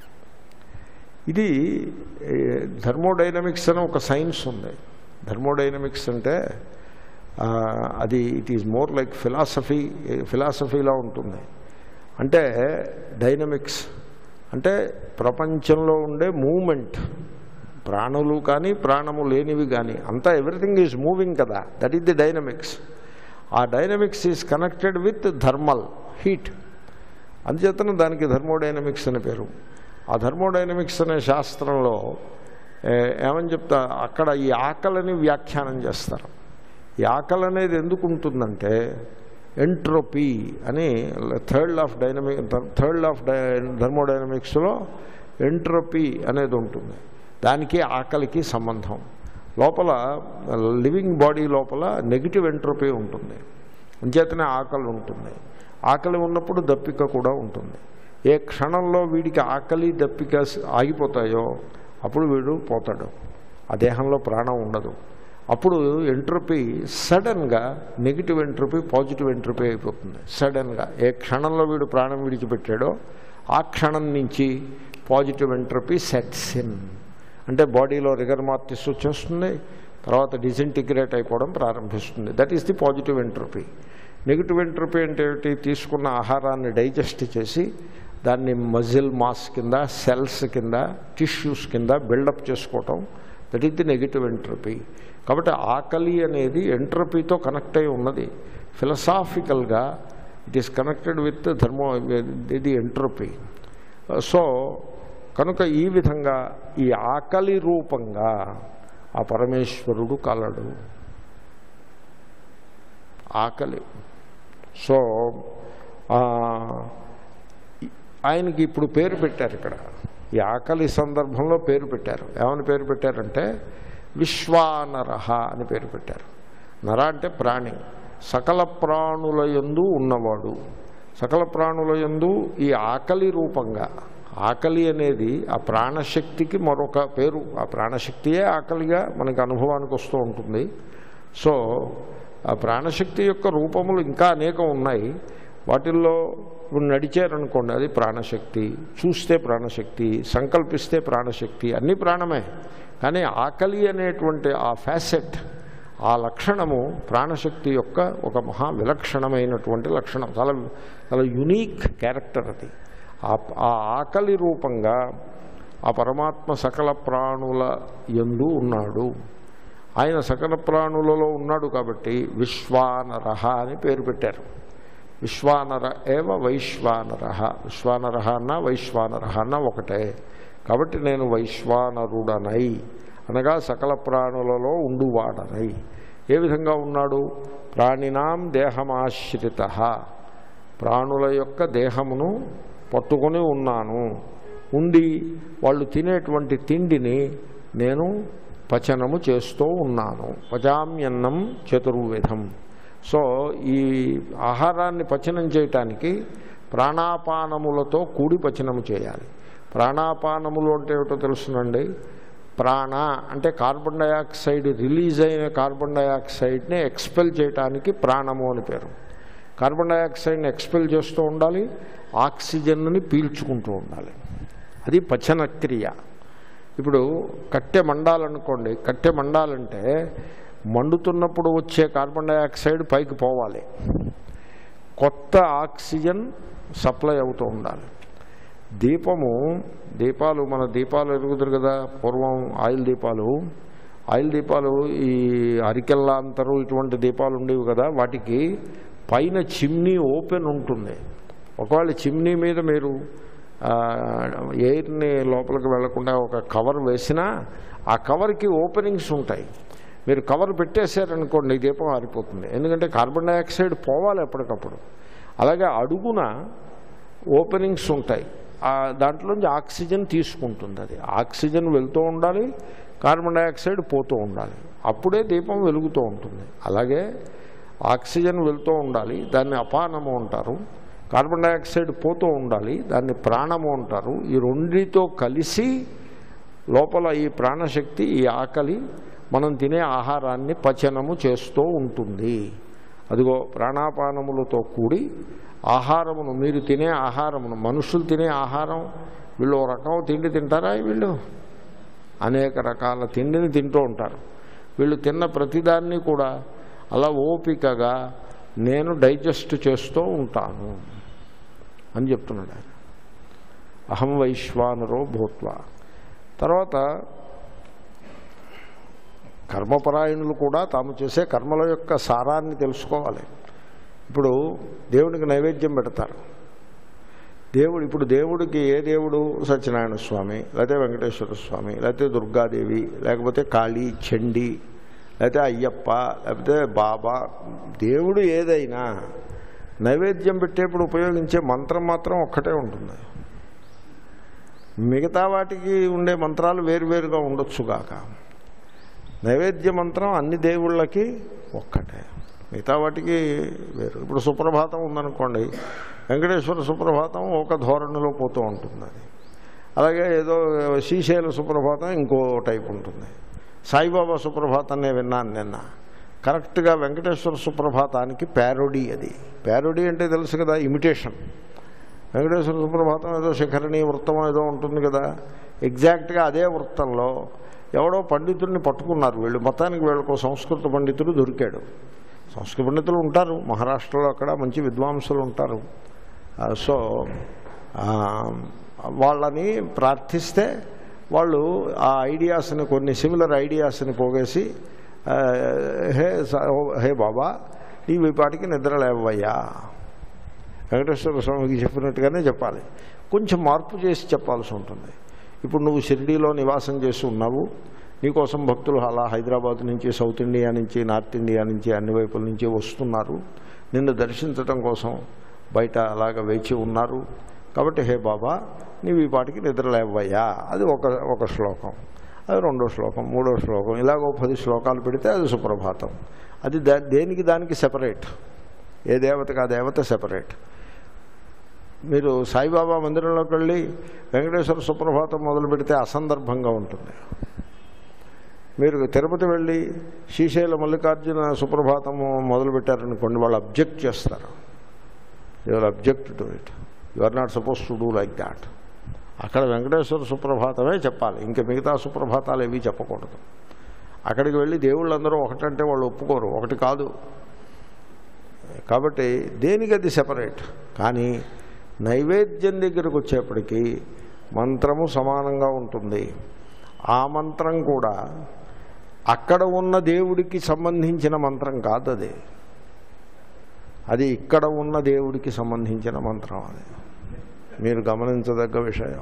ఇది ఏ, థర్మోడైనమిక్స్ అని ఒక సైన్స్ ఉంది థర్మోడైనమిక్స్ అంటే ఆ, అది it is more like philosophy ఫిలాసఫీలా ఉంటుంది అంటే డైనమిక్స్ అంటే ప్రపంచంలో ఉండే మూమెంట్ ప్రాణులు కానీ ప్రాణము లేనివి కానీ అంతా ఎవ్రీథింగ్ ఈజ్ మూవింగ్ కదా దట్ ఈస్ ది డైనమిక్స్ ఆ dynamics is connected with thermal heat అందుచేతన దానికి థర్మోడైనమిక్స్ అని పేరు ఆ థర్మోడైనమిక్స్ అనే శాస్త్రంలో ఏ, ఏమని చెప్తా అక్కడ ఈ ఆకలిని వ్యాఖ్యానం చేస్తారు ఈ ఆకలి అనేది ఎందుకు ఉంటుందంటే ఎంట్రోపీ అని third of dynamic third of డై థర్మోడైనమిక్స్లో ఎంట్రోపీ అనేది ఉంటుంది దానికి ఆకలికి సంబంధం లోపల లివింగ్ బాడీ లోపల నెగిటివ్ ఎంట్రోపీ ఉంటుంది అంచేతనే ఆకలి ఉంటుంది ఆకలి ఉన్నప్పుడు దప్పిక కూడా ఉంటుంది ఏ క్షణంలో వీడికి ఆకలి దప్పిక ఆగిపోతాయో అప్పుడు వీడు పోతాడు ఆ దేహంలో ప్రాణం ఉండదు అప్పుడు ఎంట్రపీ సడన్గా నెగిటివ్ ఎంట్రపీ పాజిటివ్ ఎంట్రపీ అయిపోతుంది సడన్గా ఏ క్షణంలో వీడు ప్రాణం విడిచిపెట్టాడో ఆ క్షణం నుంచి పాజిటివ్ ఎంట్రపీ సెట్స్ ఇన్ అంటే బాడీలో రిగర్ మార్టిస్ వచ్చేస్తుంది తర్వాత డిసింటిగ్రేట్ అయిపోవడం ప్రారంభిస్తుంది that is the positive entropy negative entropy అంటే ఏమిటి తీసుకున్న ఆహారాన్ని డైజెస్ట్ చేసి దాన్ని మజిల్ మాస్ కింద సెల్స్ కింద టిష్యూస్ కింద బిల్డప్ చేసుకోవటం that is the negative entropy కాబట్టి ఆకలి అనేది ఎంట్రపీతో కనెక్ట్ అయి ఉన్నది ఫిలసాఫికల్గా it is connected with thermo ఇది ఎంట్రపీ సో కనుక ఈ విధంగా ఈ ఆకలి రూపంగా ఆ పరమేశ్వరుడు కలడు ఆకలి సో ఆ, ఆయనకి ఇప్పుడు పేరు పెట్టారు ఇక్కడ ఈ ఆకలి సందర్భంలో పేరు పెట్టారు ఏమని పేరు పెట్టారంటే విశ్వానరహ అని పేరు పెట్టారు నర అంటే ప్రాణి సకల ప్రాణుల యందు ఉన్నవాడు సకల ప్రాణుల యందు ఈ ఆకలి రూపంగా ఆకలి అనేది ఆ ప్రాణశక్తికి మరొక పేరు ఆ ప్రాణశక్తియే ఆకలిగా మనకి అనుభవానికి వస్తూ ఉంటుంది సో ఆ ప్రాణశక్తి యొక్క రూపములు ఇంకా అనేకం ఉన్నాయి వాటిల్లో ఇప్పుడు నడిచారనుకోండి అది ప్రాణశక్తి చూస్తే ప్రాణశక్తి సంకల్పిస్తే ప్రాణశక్తి అన్నీ ప్రాణమే కానీ ఆకలి అనేటువంటి ఆ ఫ్యాసెట్ ఆ లక్షణము ప్రాణశక్తి యొక్క ఒక మహా విలక్షణమైనటువంటి లక్షణం చాలా చాలా యునీక్ క్యారెక్టర్ అది ఆ ఆ ఆకలి రూపంగా ఆ పరమాత్మ సకల ప్రాణుల యందు ఉన్నాడు ఆయన సకల ప్రాణులలో ఉన్నాడు కాబట్టి విశ్వానరహ అని పేరు పెట్టారు విశ్వానర ఏవ వైశ్వానర విశ్వానర అన్న వైశ్వానర అన్న ఒకటే కాబట్టి నేను వైశ్వానరుడనై అనగా సకల ప్రాణులలో ఉండువాడనై ఏ విధంగా ఉన్నాడు ప్రాణినాం దేహమాశ్రిత ప్రాణుల యొక్క దేహమును పట్టుకొని ఉన్నాను ఉండి వాళ్ళు తినేటువంటి తిండిని నేను పచనము చేస్తూ ఉన్నాను పచామ్యన్నం చతుర్విధం సో ఈ ఆహారాన్ని పచనం చేయటానికి ప్రాణాపానములతో కూడి పచనము చేయాలి ప్రాణాపానములు అంటే ఏమిటో తెలుసునండి ప్రాణ అంటే కార్బన్ డయాక్సైడ్ రిలీజ్ అయిన కార్బన్ డయాక్సైడ్ని ఎక్స్పెల్ చేయడానికి ప్రాణము అని పేరు కార్బన్ డయాక్సైడ్ని ఎక్స్పెల్ చేస్తూ ఉండాలి ఆక్సిజన్ని పీల్చుకుంటూ ఉండాలి అది పచన క్రియ ఇప్పుడు కట్టె మండాలనుకోండి కట్టె మండాలంటే మండుతున్నప్పుడు వచ్చే కార్బన్ డయాక్సైడ్ పైకి పోవాలి కొత్త ఆక్సిజన్ సప్లై అవుతూ ఉండాలి దీపము దీపాలు మన దీపాలు ఎరుగుతారు కదా పూర్వం ఆయిల్ దీపాలు ఆయిల్ దీపాలు ఈ అరికెల్లాంతరు ఇటువంటి దీపాలు ఉండేవి కదా వాటికి పైన చిమ్నీ ఓపెన్ ఉంటుంది ఒకవేళ చిమ్నీ మీద మీరు ఆ, ఎయిర్ని లోపలికి వెళ్లకుండా ఒక కవర్ వేసినా ఆ కవర్కి ఓపెనింగ్స్ ఉంటాయి మీరు కవర్ పెట్టేశారనుకోండి ఈ దీపం ఆరిపోతుంది ఎందుకంటే కార్బన్ డైఆక్సైడ్ పోవాలి ఎప్పటికప్పుడు అలాగే అడుగున ఓపెనింగ్స్ ఉంటాయి ఆ దాంట్లోంచి ఆక్సిజన్ తీసుకుంటుంది అది ఆక్సిజన్ వెళ్తూ ఉండాలి కార్బన్ డైఆక్సైడ్ పోతూ ఉండాలి అప్పుడే దీపం వెలుగుతూ ఉంటుంది అలాగే ఆక్సిజన్ వెళ్తూ ఉండాలి దాన్ని అపానము అంటారు కార్బన్ డైఆక్సైడ్ పోతూ ఉండాలి దాన్ని ప్రాణము అంటారు ఈ రెండితో కలిసి లోపల ఈ ప్రాణశక్తి ఈ ఆకలి మనం తినే ఆహారాన్ని పచనము చేస్తూ ఉంటుంది అదిగో ప్రాణాపానములతో కూడి ఆహారమును మీరు తినే ఆహారమును మనుషులు తినే ఆహారం వీళ్ళు ఓ రకం తిండి తింటారా వీళ్ళు అనేక రకాల తిండిని తింటూ ఉంటారు వీళ్ళు తిన్న ప్రతిదాన్ని కూడా అలా ఓపికగా నేను డైజెస్ట్ చేస్తూ ఉంటాను అని చెప్తున్నాడు ఆయన అహం వైశ్వానరో భూత్వ తర్వాత కర్మపరాయణులు కూడా తాము చేసే కర్మల యొక్క సారాన్ని తెలుసుకోవాలి ఇప్పుడు దేవుడికి నైవేద్యం పెడతారు దేవుడు ఇప్పుడు దేవుడికి ఏ దేవుడు సత్యనారాయణ స్వామి లేకపోతే వెంకటేశ్వర స్వామి లేకపోతే దుర్గాదేవి లేకపోతే కాళీ చండి లేకపోతే అయ్యప్ప లేకపోతే బాబా దేవుడు ఏదైనా నైవేద్యం పెట్టేప్పుడు ఉపయోగించే మంత్రం మాత్రం ఒక్కటే ఉంటుంది మిగతా వాటికి ఉండే మంత్రాలు వేరువేరుగా ఉండొచ్చుగాక నైవేద్య మంత్రం అన్ని దేవుళ్ళకి ఒక్కటే మిగతా వాటికి వేరు ఇప్పుడు సుప్రభాతం ఉందనుకోండి వెంకటేశ్వర సుప్రభాతం ఒక ధోరణిలో పోతూ ఉంటుంది అది అలాగే ఏదో శ్రీశైల సుప్రభాతం ఇంకో టైప్ ఉంటుంది సాయిబాబా సుప్రభాతం నేను విన్నాను నిన్న కరెక్ట్గా వెంకటేశ్వర సుప్రభాతానికి ప్యారోడీ అది ప్యారోడీ అంటే తెలుసు కదా ఇమిటేషన్ వెంకటేశ్వర సుప్రభాతం ఏదో శిఖరణి వృత్తం ఏదో ఉంటుంది కదా ఎగ్జాక్ట్గా అదే వృత్తంలో ఎవడో పండితుడిని పట్టుకున్నారు వీళ్ళు మొత్తానికి వీళ్ళకు సంస్కృత పండితుడు దొరికాడు సంస్కృత పండితులు ఉంటారు మహారాష్ట్రలో అక్కడ మంచి విద్వాంసులు ఉంటారు ఆ, సో ఆ, వాళ్ళని ప్రార్థిస్తే వాళ్ళు ఆ ఐడియాస్ని కొన్ని సిమిలర్ ఐడియాస్ని పోగేసి ఆ, హే స- హే బాబా ఈ వీపాటికి నిద్ర లేవయ్యా వెంకటేశ్వర స్వామికి చెప్పినట్టుగానే చెప్పాలి కొంచెం మార్పు చేసి చెప్పాల్సి ఉంటుంది ఇప్పుడు నువ్వు షిరిడీలో నివాసం చేసి ఉన్నావు నీకోసం భక్తులు అలా హైదరాబాద్ నుంచి సౌత్ ఇండియా నుంచి నార్త్ ఇండియా నుంచి అన్ని వైపుల నుంచి వస్తున్నారు నిన్ను దర్శించడం కోసం బయట అలాగ వేచి ఉన్నారు కాబట్టి హే బాబా నీవు ఈ పాటికి నిద్రలేవయ్యా అది ఒక ఒక శ్లోకం అది రెండో శ్లోకం మూడో శ్లోకం ఇలాగో పది శ్లోకాలు పెడితే అది సుప్రభాతం అది దా దేనికి దానికి సెపరేట్ ఏ దేవతకి ఆ దేవత సెపరేట్ మీరు సాయిబాబా మందిరంలోకి వెళ్ళి వెంకటేశ్వర సుప్రభాతం మొదలు పెడితే అసందర్భంగా ఉంటుంది మీరు తిరుపతి వెళ్ళి శ్రీశైల మల్లికార్జున సుప్రభాతము మొదలు పెట్టారనుకోండి వాళ్ళు అబ్జెక్ట్ చేస్తారు you are object to it you are not suppose to do like that అక్కడ వెంకటేశ్వర సుప్రభాతమే చెప్పాలి ఇంకా మిగతా సుప్రభాతాలు ఏవి చెప్పకూడదు అక్కడికి వెళ్ళి దేవుళ్ళందరూ ఒకటంటే వాళ్ళు ఒప్పుకోరు ఒకటి కాదు కాబట్టి దేనికి అది సెపరేట్ కానీ నైవేద్యం దగ్గరకు వచ్చేప్పటికీ మంత్రము సమానంగా ఉంటుంది ఆ మంత్రం కూడా అక్కడ ఉన్న దేవుడికి సంబంధించిన మంత్రం కాదు అది అది ఇక్కడ ఉన్న దేవుడికి సంబంధించిన మంత్రం అది మీరు గమనించదగ్గ విషయం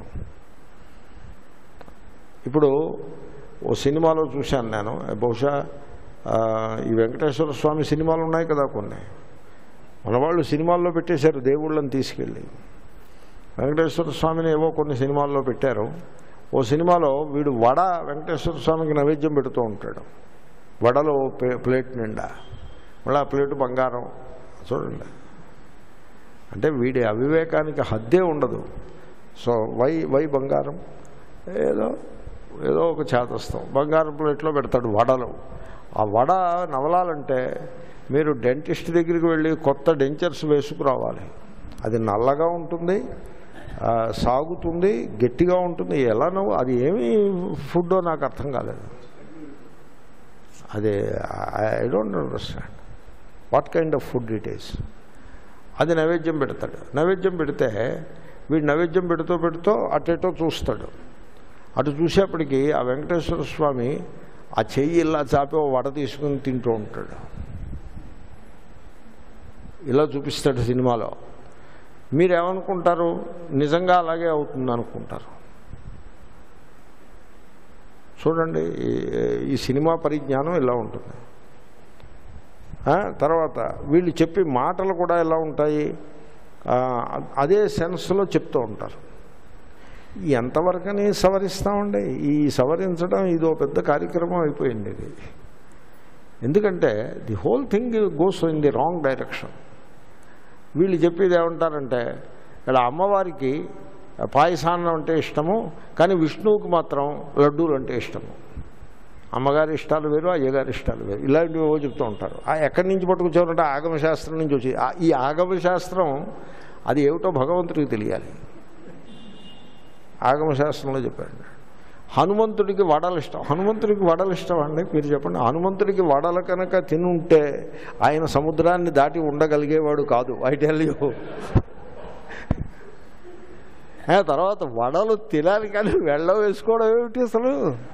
ఇప్పుడు ఓ సినిమాలో చూశాను నేను బహుశా ఆ, ఈ వెంకటేశ్వర స్వామి సినిమాలు ఉన్నాయి కదా కొన్ని మన వాళ్ళు సినిమాల్లో పెట్టేశారు దేవుళ్ళని తీసుకెళ్ళి వెంకటేశ్వర స్వామిని ఏవో కొన్ని సినిమాల్లో పెట్టారు ఓ సినిమాలో వీడు వడ వెంకటేశ్వర స్వామికి నైవేద్యం పెడుతూ ఉంటాడు వడలో ప్లే- ప్లేట్ నిండా మళ్ళీ ఆ ప్లేటు బంగారం చూడండి అంటే వీడి అవివేకానికి హద్దే ఉండదు సో వై వై బంగారం ఏదో ఏదో ఒక చేతస్తాం బంగారం ప్లేట్లో పెడతాడు వడలు ఆ వడ నవలాలంటే మీరు డెంటిస్ట్ దగ్గరికి వెళ్ళి కొత్త డెంచర్స్ వేసుకురావాలి అది నల్లగా ఉంటుంది ఆ, సాగుతుంది గట్టిగా ఉంటుంది ఎలా నువ్వు అది ఏమి ఫుడ్డో నాకు అర్థం కాలేదు అదే I don't understand what kind of food it is అది నైవేద్యం పెడతాడు నైవేద్యం పెడితే వీడు నైవేద్యం పెడుతూ పెడుతూ అటేటో చూస్తాడు అటు చూసేప్పటికి ఆ వెంకటేశ్వర స్వామి ఆ చెయ్యి ఇలా చాపి ఓ వడ తీసుకుని తింటూ ఉంటాడు ఇలా చూపిస్తాడు సినిమాలో మీరేమనుకుంటారు నిజంగా అలాగే అవుతుంది అనుకుంటారు చూడండి ఈ- ఈ సినిమా పరిజ్ఞానం ఇలా ఉంటుంది ఆ, తర్వాత వీళ్ళు చెప్పే మాటలు కూడా ఎలా ఉంటాయి ఆ, అదే సెన్స్లో చెప్తూ ఉంటారు ఎంతవరకని సవరిస్తామండి ఈ సవరించడం ఇదో పెద్ద కార్యక్రమం అయిపోయింది ఇది ఎందుకంటే the whole thing goes in the wrong direction వీళ్ళు చెప్పేది ఏమంటారంటే ఇలా అమ్మవారికి పాయసాన్నం అంటే ఇష్టము కానీ విష్ణువుకి మాత్రం లడ్డూలు అంటే ఇష్టము అమ్మగారి ఇష్టాలు వేరు అయ్యగారి ఇష్టాలు వేరు ఇలాంటివి ఏవో చెప్తూ ఉంటారు ఆ ఎక్కడి నుంచి పట్టుకొచ్చారంటే ఆగమశాస్త్రం నుంచి వచ్చి ఆ- ఈ ఆగమశాస్త్రం అది ఏమిటో భగవంతుడికి తెలియాలి ఆగమశాస్త్రంలో చెప్పాడు హనుమంతుడికి వడలు ఇష్టం హనుమంతుడికి వడలు ఇష్టం అండి మీరు చెప్పండి హనుమంతుడికి వడలు కనుక తినుంటే ఆయన సముద్రాన్ని దాటి ఉండగలిగేవాడు కాదు ఐ టెల్ యూ తర్వాత వడలు తినాలి కానీ వెళ్ళ వేసుకోవడం ఏమిటి అసలు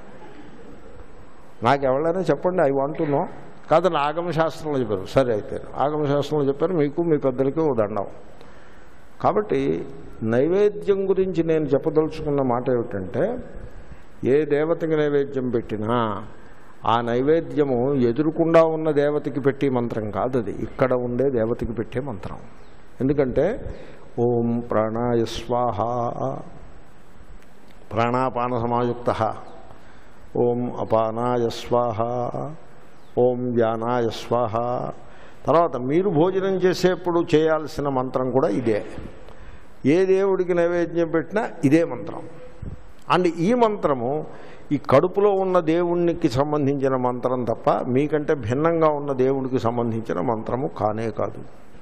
నాకు ఎవరైనా చెప్పండి ఐ వాంట్ నో కాదని ఆగమశాస్త్రంలో చెప్పారు సరే అయితే ఆగమశాస్త్రంలో చెప్పారు మీకు మీ పెద్దలకి ఓ దండం కాబట్టి నైవేద్యం గురించి నేను చెప్పదలుచుకున్న మాట ఏమిటంటే ఏ దేవతకి నైవేద్యం పెట్టినా ఆ నైవేద్యము ఎదురుకుండా ఉన్న దేవతకి పెట్టే మంత్రం కాదు అది ఇక్కడ ఉండే దేవతకి పెట్టే మంత్రం ఎందుకంటే ఓం ప్రాణాయ స్వాహ ప్రాణాపాన సమాయుక్త ఓం అపానాయ స్వాహ ఓం వ్యానాయ స్వాహ తర్వాత మీరు భోజనం చేసేప్పుడు చేయాల్సిన మంత్రం కూడా ఇదే ఏ దేవుడికి నైవేద్యం పెట్టినా ఇదే మంత్రం అండ్ ఈ మంత్రము ఈ కడుపులో ఉన్న దేవునికి సంబంధించిన మంత్రం తప్ప మీకంటే భిన్నంగా ఉన్న దేవుడికి సంబంధించిన మంత్రము కానే కాదు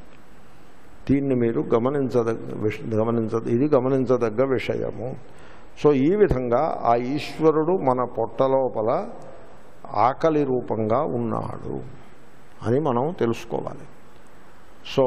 దీన్ని మీరు గమనించదగ్గ విష గమనించ ఇది గమనించదగ్గ విషయము సో ఈ విధంగా ఆ ఈశ్వరుడు మన పొట్ట లోపల ఆకలి రూపంగా ఉన్నాడు అని మనం తెలుసుకోవాలి సో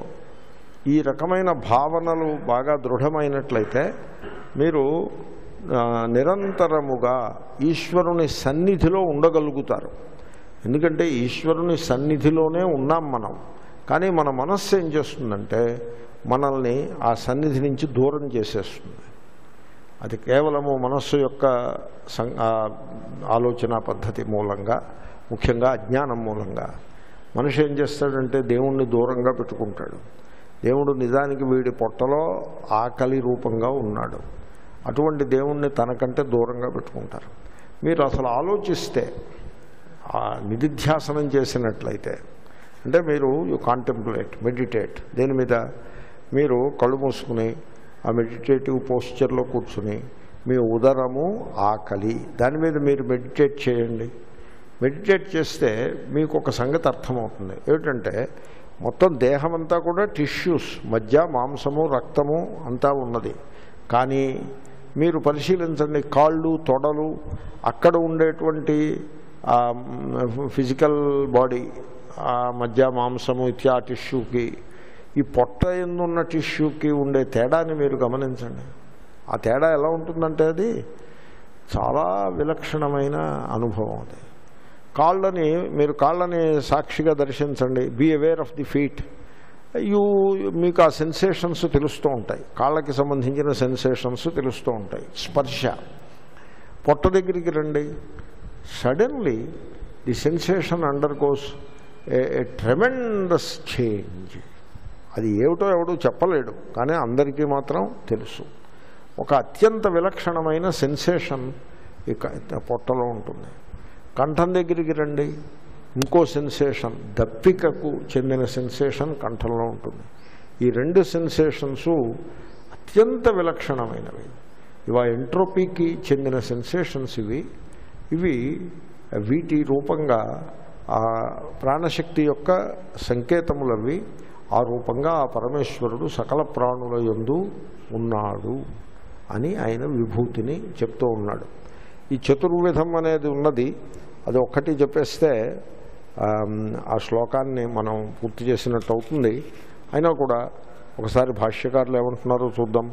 ఈ రకమైన భావనలు బాగా దృఢమైనట్లయితే మీరు ఆ, నిరంతరముగా ఈశ్వరుని సన్నిధిలో ఉండగలుగుతారు ఎందుకంటే ఈశ్వరుని సన్నిధిలోనే ఉన్నాం మనం కానీ మన మనస్సు ఏం చేస్తుందంటే మనల్ని ఆ సన్నిధి నుంచి దూరం చేసేస్తుంది అది కేవలము మనస్సు యొక్క సం ఆ ఆలోచన పద్ధతి మూలంగా ముఖ్యంగా అజ్ఞానం మూలంగా మనిషి ఏం చేస్తాడంటే దేవుణ్ణి దూరంగా పెట్టుకుంటాడు దేవుడు నిజానికి వీడి పొట్టలో ఆకలి రూపంగా ఉన్నాడు అటువంటి దేవుణ్ణి తనకంటే దూరంగా పెట్టుకుంటారు మీరు అసలు ఆలోచిస్తే ఆ నిధిధ్యాసనం చేసినట్లయితే అంటే మీరు యు కాంటెంప్లేట్ మెడిటేట్ దేని మీద మీరు కళ్ళు మూసుకుని ఆ మెడిటేటివ్ పోస్చర్లో కూర్చుని మీ ఉదరము ఆకలి దాని మీద మీరు మెడిటేట్ చేయండి మెడిటేట్ చేస్తే మీకు ఒక సంగతి అర్థమవుతుంది ఏమిటంటే మొత్తం దేహం అంతా కూడా టిష్యూస్ మధ్య మాంసము రక్తము అంతా ఉన్నది కానీ మీరు పరిశీలించండి కాళ్ళు తొడలు అక్కడ ఉండేటువంటి ఫిజికల్ బాడీ ఆ మధ్య మాంసము ఇత్యా టిష్యూకి ఈ పొట్ట ఎందున్న టిష్యూకి ఉండే తేడాని మీరు గమనించండి ఆ తేడా ఎలా ఉంటుందంటే అది చాలా విలక్షణమైన అనుభవం అది కాళ్ళని మీరు కాళ్ళని సాక్షిగా దర్శించండి be aware of the feet you మీకు ఆ సెన్సేషన్స్ తెలుస్తూ ఉంటాయి కాళ్ళకి సంబంధించిన సెన్సేషన్స్ తెలుస్తూ ఉంటాయి స్పర్శ పొట్ట దగ్గరికి రండి suddenly the sensation undergoes a tremendous change అది ఏమిటో ఎవడో చెప్పలేడు కానీ అందరికీ మాత్రం తెలుసు ఒక అత్యంత విలక్షణమైన సెన్సేషన్ ఈ క- పొట్టలో ఉంటుంది కంఠం దగ్గరికి రండి ఇంకో సెన్సేషన్ దప్పికకు చెందిన సెన్సేషన్ కంఠంలో ఉంటుంది ఈ రెండు సెన్సేషన్స్ అత్యంత విలక్షణమైనవి ఇవా ఎంట్రోపీకి చెందిన సెన్సేషన్స్ ఇవి ఇవి వీటి రూపంగా ఆ ప్రాణశక్తి యొక్క సంకేతములవి ఆ రూపంగా ఆ పరమేశ్వరుడు సకల ప్రాణుల యందు ఉన్నాడు అని ఆయన విభూతిని చెప్తూ ఉన్నాడు ఈ చతుర్విధం అనేది ఉన్నది అది ఒక్కటి చెప్పేస్తే ఆమ్, ఆ శ్లోకాన్ని మనం పూర్తి చేసినట్టు అవుతుంది అయినా కూడా ఒకసారి భాష్యకారులు ఏమంటున్నారో చూద్దాం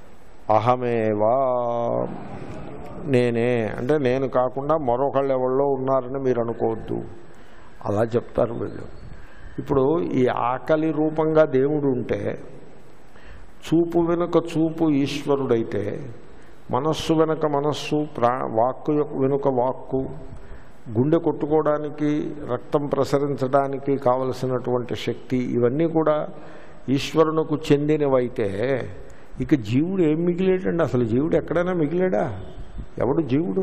అహమేవా నేనే అంటే నేను కాకుండా మరొకళ్ళు ఎవరిలో ఉన్నారని మీరు అనుకోవద్దు అలా చెప్తారు వీళ్ళు ఇప్పుడు ఈ ఆకలి రూపంగా దేవుడు ఉంటే చూపు వెనుక చూపు ఈశ్వరుడైతే మనస్సు వెనుక మనస్సు ప్రా వాక్కు యొక్క వెనుక వాక్కు గుండె కొట్టుకోవడానికి రక్తం ప్రసరించడానికి కావలసినటువంటి శక్తి ఇవన్నీ కూడా ఈశ్వరునకు చెందినవైతే ఇక జీవుడు ఏం మిగిలేడండి అసలు జీవుడు ఎక్కడైనా మిగిలేడా ఎవడు జీవుడు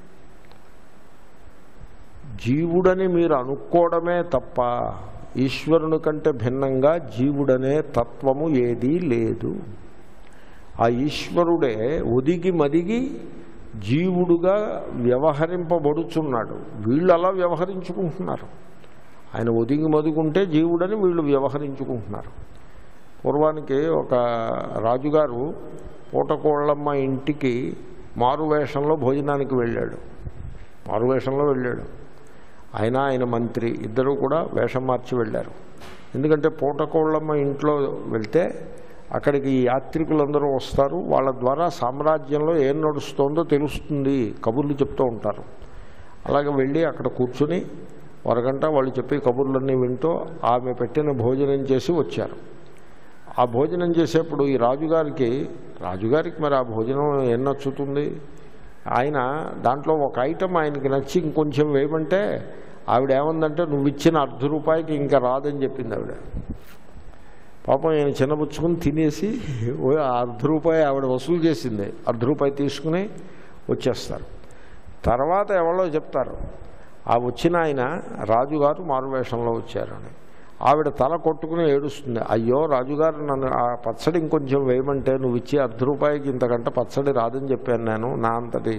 జీవుడని మీరు అనుకోవడమే తప్ప ఈశ్వరుని కంటే భిన్నంగా జీవుడనే తత్వము ఏదీ లేదు ఆ ఈశ్వరుడే ఒదిగి మదిగి జీవుడుగా వ్యవహరింపబడుచున్నాడు వీళ్ళు అలా వ్యవహరించుకుంటున్నారు ఆయన ఒదిగి మదుగుంటే జీవుడని వీళ్ళు వ్యవహరించుకుంటున్నారు పూర్వానికి ఒక రాజుగారు పూటకోళ్ళమ్మ ఇంటికి మారువేషంలో భోజనానికి వెళ్ళాడు మారువేషంలో వెళ్ళాడు ఆయన ఆయన మంత్రి ఇద్దరు కూడా వేషం మార్చి వెళ్ళారు ఎందుకంటే పూటకోళ్ళమ్మ ఇంట్లో వెళ్తే అక్కడికి ఈ యాత్రికులందరూ వస్తారు వాళ్ళ ద్వారా సామ్రాజ్యంలో ఏం నడుస్తోందో తెలుస్తుంది కబుర్లు చెప్తూ ఉంటారు అలాగే వెళ్ళి అక్కడ కూర్చుని అరగంట వాళ్ళు చెప్పే కబుర్లన్నీ వింటూ ఆమె పెట్టిన భోజనం చేసి వచ్చారు ఆ భోజనం చేసేప్పుడు ఈ రాజుగారికి రాజుగారికి మరి ఆ భోజనం ఏం నచ్చుతుంది ఆయన దాంట్లో ఒక ఐటమ్ ఆయనకి నచ్చి ఇంకొంచెం వేయమంటే ఆవిడ ఏమందంటే నువ్వు ఇచ్చిన అర్ధ రూపాయికి ఇంకా రాదని చెప్పింది ఆవిడ పాపం ఆయన చిన్నపుచ్చుకుని తినేసి ఓ ఆ అర్ధ రూపాయి ఆవిడ వసూలు చేసింది అర్ధ రూపాయి తీసుకుని వచ్చేస్తారు తర్వాత ఎవరో చెప్తారు ఆ వచ్చిన ఆయన రాజుగారు మారువేషంలో వచ్చారని ఆవిడ తల కొట్టుకుని ఏడుస్తుంది అయ్యో రాజుగారు నన్ను ఆ పచ్చడి ఇంకొంచెం వేయమంటే నువ్వు ఇచ్చే అర్ధ రూపాయికి ఇంతకంటే పచ్చడి రాదని చెప్పాను నేను నా అంతటి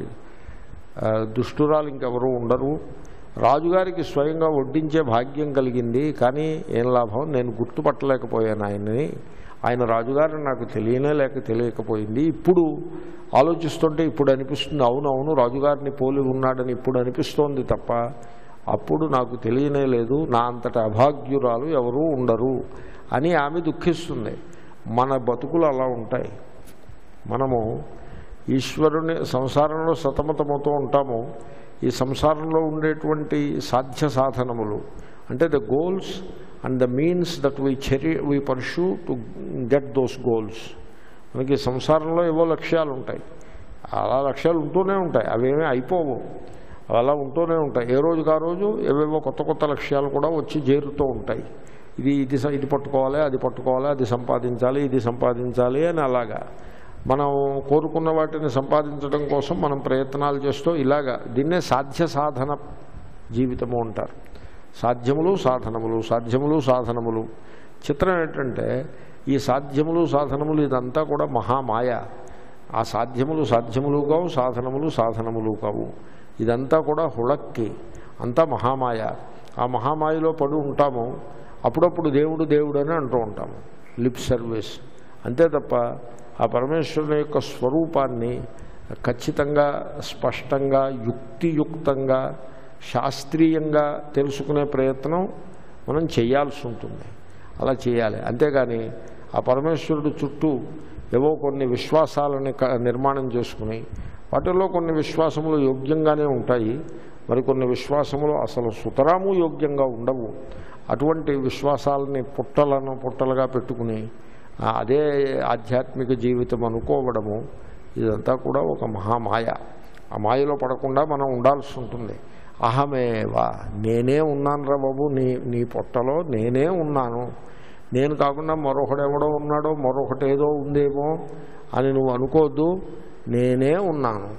ఆ, దుష్టురాలు ఇంకెవరూ ఉండరు రాజుగారికి స్వయంగా వడ్డించే భాగ్యం కలిగింది కానీ ఏం లాభం నేను గుర్తుపట్టలేకపోయాను ఆయన్ని ఆయన రాజుగారు నాకు తెలియనే లేక తెలియకపోయింది ఇప్పుడు ఆలోచిస్తుంటే ఇప్పుడు అనిపిస్తుంది అవునవును రాజుగారిని పోలి ఉన్నాడని ఇప్పుడు అనిపిస్తోంది తప్ప అప్పుడు నాకు తెలియనే లేదు నా అంతటి అభాగ్యురాలు ఎవరూ ఉండరు అని ఆమె దుఃఖిస్తుంది మన బతుకులు అలా ఉంటాయి మనము ఈశ్వరుని సంసారంలో సతమతమవుతూ ఉంటాము ఈ సంసారంలో ఉండేటువంటి సాధ్య సాధనములు అంటే the goals and the means that we cherish we pursue to get those goals మనకి సంసారంలో ఏవో లక్ష్యాలు ఉంటాయి అలా లక్ష్యాలు ఉంటూనే ఉంటాయి అవేమీ అయిపోవు అవి అలా ఉంటూనే ఉంటాయి ఏ రోజుకి ఆ రోజు ఏవేవో కొత్త కొత్త లక్ష్యాలు కూడా వచ్చి చేరుతూ ఉంటాయి ఇది ఇది స- ఇది పట్టుకోవాలి అది పట్టుకోవాలి అది సంపాదించాలి ఇది సంపాదించాలి అని అలాగా మనం కోరుకున్న వాటిని సంపాదించడం కోసం మనం ప్రయత్నాలు చేస్తూ ఇలాగా దీన్నే సాధ్య సాధన జీవితము అంటారు సాధ్యములు సాధనములు సాధ్యములు సాధనములు చిత్రం ఏంటంటే ఈ సాధ్యములు సాధనములు ఇదంతా కూడా మహామాయ ఆ సాధ్యములు సాధ్యములు కావు సాధనములు సాధనములు కావు ఇదంతా కూడా హుళక్కి అంతా మహామాయ ఆ మహామాయలో పడి ఉంటాము అప్పుడప్పుడు దేవుడు దేవుడు అని అంటూ ఉంటాము లిప్ సర్వీస్ అంతే తప్ప ఆ పరమేశ్వరుని యొక్క స్వరూపాన్ని ఖచ్చితంగా స్పష్టంగా యుక్తియుక్తంగా శాస్త్రీయంగా తెలుసుకునే ప్రయత్నం మనం చేయాల్సి ఉంటుంది అలా చేయాలి అంతేగాని ఆ పరమేశ్వరుడు చుట్టూ ఏవో కొన్ని విశ్వాసాలని క- నిర్మాణం చేసుకుని వాటిల్లో కొన్ని విశ్వాసములు యోగ్యంగానే ఉంటాయి మరి కొన్ని విశ్వాసములు అసలు సుతరాము యోగ్యంగా ఉండవు అటువంటి విశ్వాసాలని పుట్టలను పుట్టలుగా పెట్టుకుని ఆ, అదే ఆధ్యాత్మిక జీవితం అనుకోవడము ఇదంతా కూడా ఒక మహామాయ ఆ మాయలో పడకుండా మనం ఉండాల్సి ఉంటుంది అహమేవా నేనే ఉన్నాను రా బాబు నీ నీ పొట్టలో నేనే ఉన్నాను నేను కాకుండా మరొకడెవడో ఉన్నాడో మరొకటి ఏదో ఉందేమో అని నువ్వు అనుకోవద్దు నేనే ఉన్నాను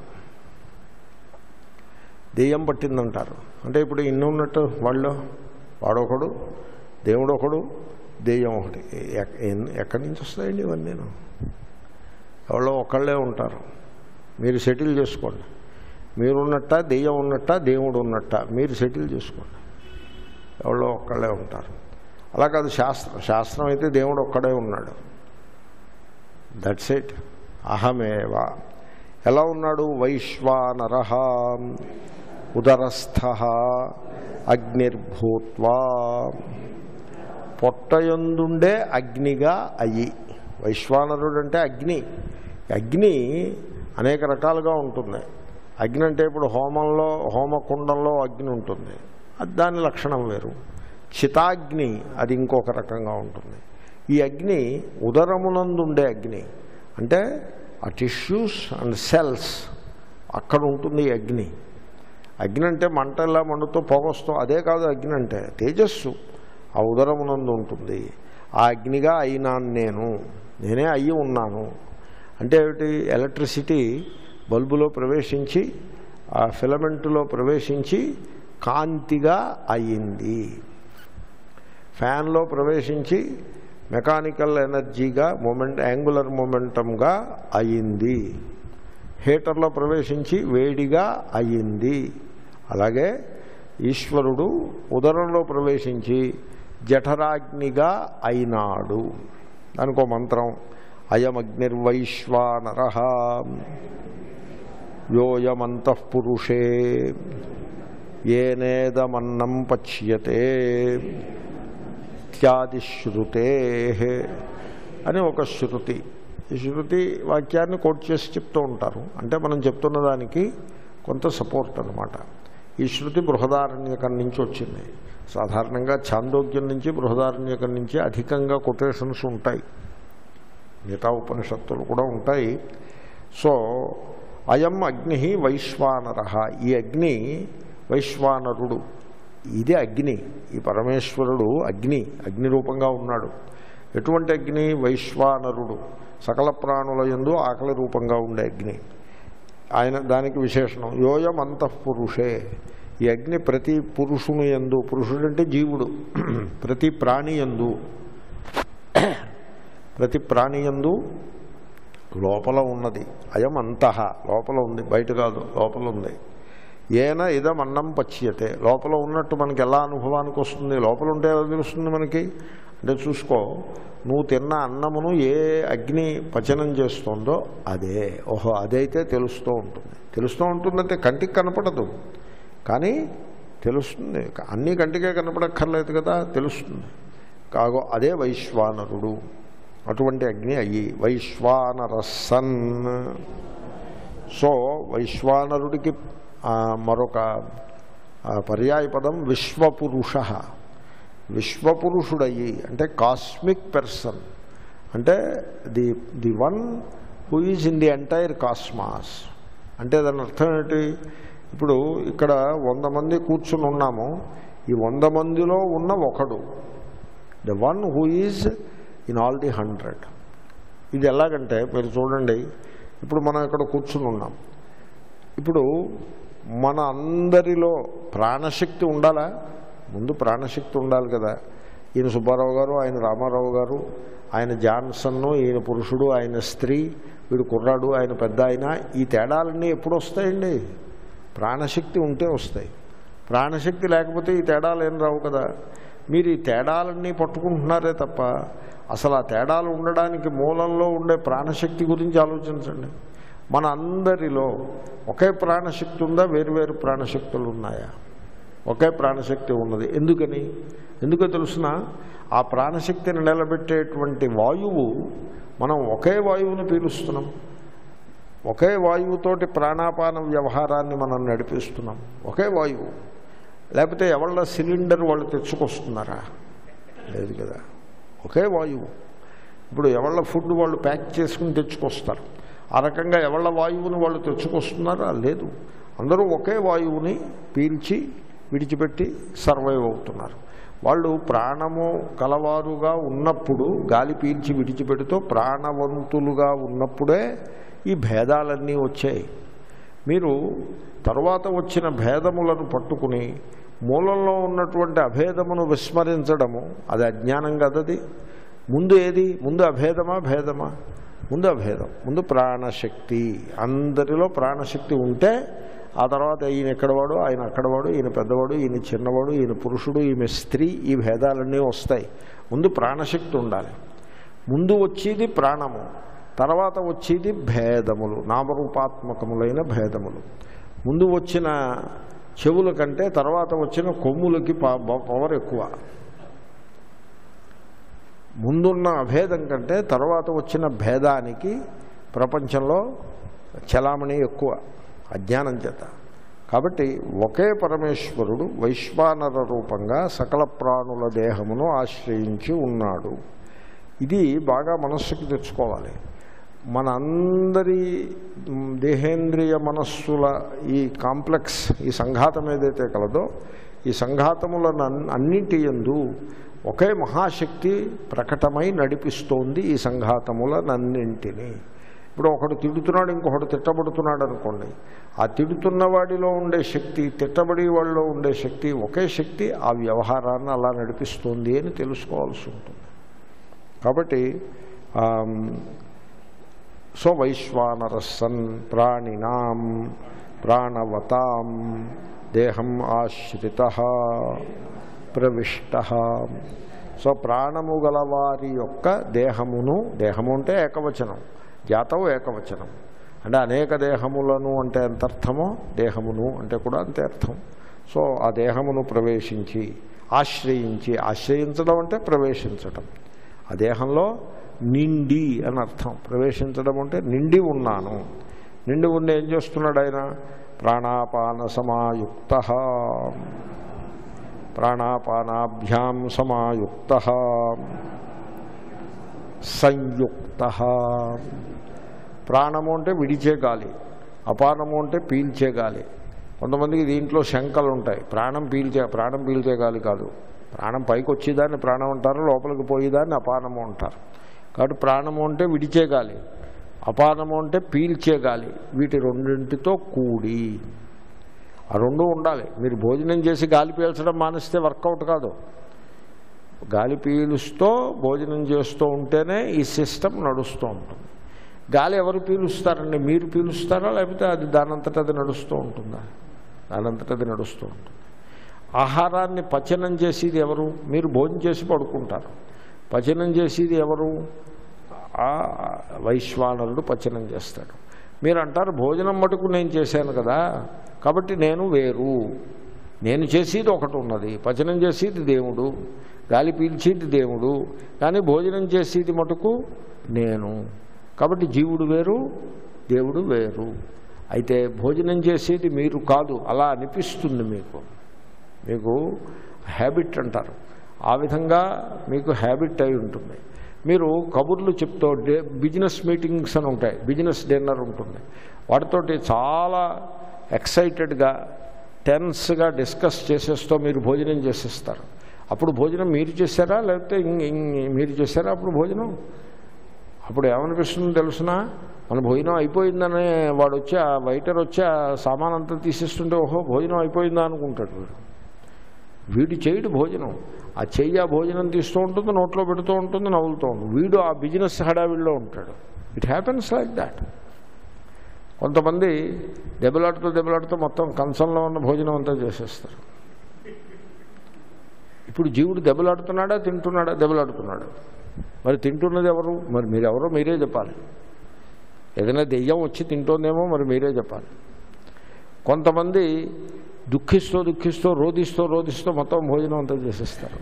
దెయ్యం పట్టిందంటారు అంటే ఇప్పుడు ఇన్ని ఉన్నట్టు వాళ్ళు వాడొకడు దేవుడు ఒకడు దెయ్యం ఒకటి ఎక్- ఎన్- ఎక్కడి నుంచి వస్తాయండి ఇవన్నీ ఎవరో ఒకళ్ళే ఉంటారు మీరు సెటిల్ చేసుకోండి మీరున్నట్ట దెయ్యం ఉన్నట్ట దేవుడు ఉన్నట్ట మీరు సెటిల్ చేసుకోండి ఎవరో ఒక్కళ్ళే ఉంటారు అలా కాదు శాస్త్రం శాస్త్రం అయితే దేవుడు ఒక్కడే ఉన్నాడు దట్స్ ఇట్ అహమేవ ఎలా ఉన్నాడు వైశ్వానర ఉదరస్థ అగ్నిర్భూత్వా పొట్టయందుండే అగ్నిగా అయ్యి వైశ్వానరుడు అంటే అగ్ని అగ్ని అనేక రకాలుగా ఉంటుంది అగ్ని అంటే ఇప్పుడు హోమంలో హోమకుండంలో అగ్ని ఉంటుంది అది దాని లక్షణం వేరు చితాగ్ని అది ఇంకొక రకంగా ఉంటుంది ఈ అగ్ని ఉదరమునందుండే అగ్ని అంటే ఆ టిష్యూస్ అండ్ సెల్స్ అక్కడ ఉంటుంది ఈ అగ్ని అగ్ని అంటే మంట ఎలా మండుతూ పొగొస్తూ అదే కాదు అగ్ని అంటే తేజస్సు ఆ ఉదరమునందు ఉంటుంది ఆ అగ్నిగా అయినాను నేను నేనే అయ్యి ఉన్నాను అంటే ఏమిటి ఎలక్ట్రిసిటీ బల్బులో ప్రవేశించి ఆ ఫిలమెంట్లో ప్రవేశించి కాంతిగా అయ్యింది ఫ్యాన్లో ప్రవేశించి మెకానికల్ ఎనర్జీగా మూమెంట్ యాంగులర్ మూమెంటంగా అయ్యింది హీటర్లో ప్రవేశించి వేడిగా అయ్యింది అలాగే ఈశ్వరుడు ఉదరంలో ప్రవేశించి జఠరాగ్నిగా అయినాడు దానికో మంత్రం అయమగ్నిర్వైశ్వానర యోయమంతఃపురుషే ఏనేదమన్నం పచ్యతే ఇత్యాదిశ్రుతే అని ఒక శృతి ఈ శృతి వాక్యాన్ని కోట్ చేసి చెప్తూ ఉంటారు అంటే మనం చెప్తున్న దానికి కొంత సపోర్ట్ అనమాట ఈ శృతి బృహదారణ్యకం నుంచి వచ్చింది సాధారణంగా ఛాందోగ్యం నుంచి బృహదారణ్యకం నుంచి అధికంగా కొటేషన్స్ ఉంటాయి మిగతా ఉపనిషత్తులు కూడా ఉంటాయి సో అయం అగ్ని వైశ్వానర ఈ అగ్ని వైశ్వానరుడు ఇది అగ్ని ఈ పరమేశ్వరుడు అగ్ని అగ్ని రూపంగా ఉన్నాడు ఎటువంటి అగ్ని వైశ్వానరుడు సకల ప్రాణుల యందు ఆకలి రూపంగా ఉండే అగ్ని ఆయన దానికి విశేషణం యోయం అంతఃపురుషే ఈ అగ్ని ప్రతి పురుషుని ఎందు పురుషుడు అంటే జీవుడు ప్రతి ప్రాణి ఎందు ప్రతి ప్రాణి ఎందు లోపల ఉన్నది అయం అంతః లోపల ఉంది బయట కాదు లోపల ఉంది ఏన ఇదం అన్నం పచ్యతే లోపల ఉన్నట్టు మనకి ఎలా అనుభవానికి వస్తుంది లోపల ఉంటే ఎలా తెలుస్తుంది మనకి అంటే చూసుకో నువ్వు తిన్న అన్నమును ఏ అగ్ని పచనం చేస్తుందో అదే ఓహో అదైతే తెలుస్తూ ఉంటుంది తెలుస్తూ ఉంటుందంటే కంటికి కనపడదు కానీ తెలుస్తుంది అన్నీ కంటికే కనపడక్కర్లేదు కదా తెలుస్తుంది కాగో అదే వైశ్వానరుడు అటువంటి అగ్ని అయ్యి వైశ్వానరసన్ సో వైశ్వానరుడికి ఆ, మరొక ఆ, పర్యాయ పదం విశ్వపురుష విశ్వపురుషుడయ్యి అంటే కాస్మిక్ పర్సన్ అంటే the the one who is in the entire cosmos అంటే దాని అర్థం ఏంటి ఇప్పుడు ఇక్కడ వంద మంది కూర్చుని ఉన్నాము ఈ వంద మందిలో ఉన్న ఒకడు the one who is in all the hundred ఇది ఎలాగంటే మీరు చూడండి ఇప్పుడు మనం ఇక్కడ కూర్చుని ఉన్నాం ఇప్పుడు మన అందరిలో ప్రాణశక్తి ఉండాలా ముందు ప్రాణశక్తి ఉండాలి కదా ఈయన సుబ్బారావు గారు ఆయన రామారావు గారు ఆయన జాన్సన్ను ఈయన పురుషుడు ఆయన స్త్రీ వీడు కుర్రాడు ఆయన పెద్ద ఆయన ఈ తేడాలన్నీ ఎప్పుడు వస్తాయండి ప్రాణశక్తి ఉంటే వస్తాయి ప్రాణశక్తి లేకపోతే ఈ తేడాలు ఏం రావు కదా మీరు ఈ తేడాలన్నీ పట్టుకుంటున్నారే తప్ప అసలు ఆ తేడాలు ఉండడానికి మూలంలో ఉండే ప్రాణశక్తి గురించి ఆలోచించండి మన అందరిలో ఒకే ప్రాణశక్తి ఉందా వేరువేరు ప్రాణశక్తులు ఉన్నాయా ఒకే ప్రాణశక్తి ఉన్నది ఎందుకని ఎందుకో తెలుసిన ఆ ప్రాణశక్తిని నిలబెట్టేటువంటి వాయువు మనం ఒకే వాయువుని పీలుస్తున్నాం ఒకే వాయువుతోటి ప్రాణాపాన వ్యవహారాన్ని మనం నడిపిస్తున్నాం ఒకే వాయువు లేకపోతే ఎవళ్ళ సిలిండర్ వాళ్ళు తెచ్చుకొస్తున్నారా లేదు కదా ఒకే వాయువు ఇప్పుడు ఎవళ్ళ ఫుడ్ వాళ్ళు ప్యాక్ చేసుకుని తెచ్చుకొస్తారు ఆ రకంగా ఎవళ్ళ వాయువుని వాళ్ళు తెచ్చుకొస్తున్నారా లేదు అందరూ ఒకే వాయువుని పీల్చి విడిచిపెట్టి సర్వైవ్ అవుతున్నారు వాళ్ళు ప్రాణము కలవారుగా ఉన్నప్పుడు గాలి పీల్చి విడిచిపెడుతూ ప్రాణవంతులుగా ఉన్నప్పుడే ఈ భేదాలన్నీ వచ్చాయి మీరు తరువాత వచ్చిన భేదములను పట్టుకుని మూలంలో ఉన్నటువంటి అభేదమును విస్మరించడము అది అజ్ఞానం కదది ముందు ఏది ముందు అభేదమా భేదమా ముందు అభేదం ముందు ప్రాణశక్తి అందరిలో ప్రాణశక్తి ఉంటే ఆ తర్వాత ఈయన ఎక్కడవాడు ఆయన అక్కడవాడు ఈయన పెద్దవాడు ఈయన చిన్నవాడు ఈయన పురుషుడు ఈమె స్త్రీ ఈ భేదాలన్నీ వస్తాయి ముందు ప్రాణశక్తి ఉండాలి ముందు వచ్చేది ప్రాణము తర్వాత వచ్చేది భేదములు నామరూపాత్మకములైన భేదములు ముందు వచ్చిన చెవుల కంటే తర్వాత వచ్చిన కొమ్ములకి ప- ప- పవర్ ఎక్కువ ముందున్న అభేదం కంటే తర్వాత వచ్చిన భేదానికి ప్రపంచంలో చలామణి ఎక్కువ అజ్ఞానం చేత కాబట్టి ఒకే పరమేశ్వరుడు వైశ్వానర రూపంగా సకల ప్రాణుల దేహమును ఆశ్రయించి ఉన్నాడు ఇది బాగా మనస్సుకి తెచ్చుకోవాలి మన అందరి మ్, దేహేంద్రియ మనస్సుల ఈ కాంప్లెక్స్ ఈ సంఘాతం ఏదైతే కలదో ఈ సంఘాతములను అన్నిటి ఎందు ఒకే మహాశక్తి ప్రకటమై నడిపిస్తోంది ఈ సంఘాతములనన్నింటినీ ఇప్పుడు ఒకడు తిడుతున్నాడు ఇంకొకడు తిట్టబడుతున్నాడు అనుకోండి ఆ తిడుతున్న వాడిలో ఉండే శక్తి తిట్టబడి వాళ్ళలో ఉండే శక్తి ఒకే శక్తి ఆ వ్యవహారాన్ని అలా నడిపిస్తుంది అని తెలుసుకోవాల్సి ఉంటుంది కాబట్టి ఆమ్, సో వైశ్వానరసన్ ప్రాణినాం ప్రాణవతాం దేహం ఆశ్రిత ప్రవిష్ట సో ప్రాణము గలవారి యొక్క దేహమును దేహము అంటే ఏకవచనం జాతవు ఏకవచనం అంటే అనేక దేహములను అంటే ఎంత అర్థమో దేహమును అంటే కూడా అంతే అర్థం సో ఆ దేహమును ప్రవేశించి ఆశ్రయించి ఆశ్రయించడం అంటే ప్రవేశించడం ఆ దేహంలో నిండి అని అర్థం ప్రవేశించడం అంటే నిండి ఉన్నాను నిండి ఉండి ఏం చేస్తున్నాడు ఆయన ప్రాణాపాన సమాయుక్త ప్రాణాపానాభ్యాం సమాయుక్త సంయుక్త ప్రాణము అంటే విడిచే గాలి అపానము అంటే పీల్చే గాలి కొంతమందికి దీంట్లో శంకలు ఉంటాయి ప్రాణం పీల్చే ప్రాణం పీల్చే గాలి కాదు ప్రాణం పైకి వచ్చేదాన్ని ప్రాణం అంటారు లోపలికి పోయేదాన్ని అపానము అంటారు కాబట్టి ప్రాణము అంటే విడిచే గాలి అపానము అంటే పీల్చే గాలి వీటి రెండింటితో కూడి ఆ రెండు ఉండాలి మీరు భోజనం చేసి గాలి పీల్చడం మానేస్తే వర్కౌట్ కాదు గాలి పీలుస్తూ భోజనం చేస్తూ ఉంటేనే ఈ సిస్టమ్ నడుస్తూ ఉంటుంది గాలి ఎవరు పీలుస్తారండి మీరు పీలుస్తారా లేకపోతే అది దానంతట అది నడుస్తూ ఉంటుందా దానంతట అది నడుస్తూ ఉంటుంది ఆహారాన్ని పచనం చేసేది ఎవరు మీరు భోజనం చేసి పడుకుంటారు పచనం చేసేది ఎవరు ఆ వైశ్వానరుడు పచనం చేస్తాడు మీరు అంటారు భోజనం మటుకు నేను చేశాను కదా కాబట్టి నేను వేరు నేను చేసేది ఒకటి ఉన్నది పచనం చేసేది దేవుడు గాలి పీల్చేది దేవుడు కానీ భోజనం చేసేది మటుకు నేను కాబట్టి జీవుడు వేరు దేవుడు వేరు అయితే భోజనం చేసేది మీరు కాదు అలా అనిపిస్తుంది మీకు మీకు హ్యాబిట్ అంటారు ఆ విధంగా మీకు హ్యాబిట్ అయి ఉంటుంది మీరు కబుర్లు చెప్తూ డే బిజినెస్ మీటింగ్స్ అని ఉంటాయి బిజినెస్ డిన్నర్ ఉంటుంది వాటితోటి చాలా ఎక్సైటెడ్గా టెన్స్గా డిస్కస్ చేసేస్తూ మీరు భోజనం చేసేస్తారు అప్పుడు భోజనం మీరు చేశారా లేకపోతే ఇం- ఇం- మీరు చేశారా అప్పుడు భోజనం అప్పుడు ఏమనిపిస్తుందో తెలుసునా మన భోజనం అయిపోయిందని వాడు వచ్చి ఆ వైటర్ వచ్చి ఆ సామాన్ అంతా తీసేస్తుంటే ఓహో భోజనం అయిపోయిందా అనుకుంటాడు వీడు వీడు చేయడు భోజనం ఆ చెయ్యి ఆ భోజనం తీస్తూ ఉంటుంది నోట్లో పెడుతూ ఉంటుంది నవ్వులుతూ ఉంటుంది వీడు ఆ బిజినెస్ హడావిడిలో ఉంటాడు ఇట్ హ్యాపెన్స్ లైక్ దాట్ కొంతమంది దెబ్బలాడుతూ దెబ్బలాడుతూ మొత్తం కంచంలో ఉన్న భోజనం అంతా చేసేస్తారు ఇప్పుడు జీవుడు దెబ్బలాడుతున్నాడా తింటున్నాడా దెబ్బలాడుతున్నాడు మరి తింటున్నది ఎవరు మరి మీరెవరో మీరే చెప్పాలి ఏదైనా దెయ్యం వచ్చి తింటోందేమో మరి మీరే చెప్పాలి కొంతమంది దుఃఖిస్తూ దుఃఖిస్తూ రోధిస్తూ రోధిస్తూ మొత్తం భోజనం అంతా చేసేస్తారు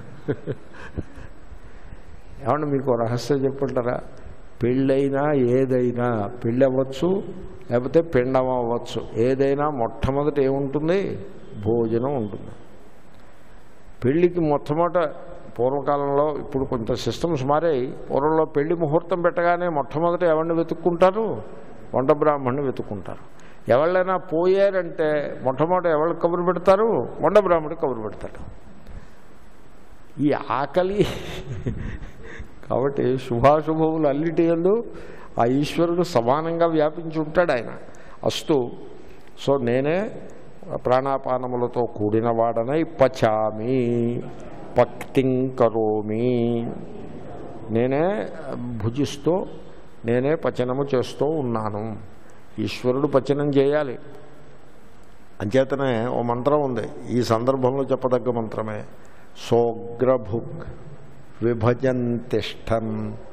ఏమన్నా మీకు రహస్యం చెప్పంటారా పెళ్ళైనా ఏదైనా పెళ్ళి అవ్వచ్చు లేకపోతే పిండం అవ్వచ్చు ఏదైనా మొట్టమొదట ఏముంటుంది భోజనం ఉంటుంది పెళ్ళికి మొట్టమొదట పూర్వకాలంలో ఇప్పుడు కొంత సిస్టమ్స్ మారాయి పూర్వంలో పెళ్లి ముహూర్తం పెట్టగానే మొట్టమొదట ఎవరిని వెతుక్కుంటారు వంట బ్రాహ్మణ్ణి వెతుక్కుంటారు ఎవళ్ళైనా పోయారంటే మొట్టమొదట ఎవరికి కబురు పెడతారు వంట బ్రాహ్మణుడికి కబురు పెడతాడు ఈ ఆకలి కాబట్టి శుభాశుభములు అల్లిటి ఎందు ఆ ఈశ్వరుడు సమానంగా వ్యాపించి ఉంటాడు ఆయన అస్తు సో నేనే ప్రాణాపానములతో కూడిన వాడనై పచామి పక్తిం కరోమి నేనే భుజిస్తూ నేనే పచనము చేస్తూ ఉన్నాను ఈశ్వరుడు పచనం చేయాలి అంచేతనే ఓ మంత్రం ఉంది ఈ సందర్భంలో చెప్పదగ్గ మంత్రమే సోగ్రభుక్ విభజంతిష్టన్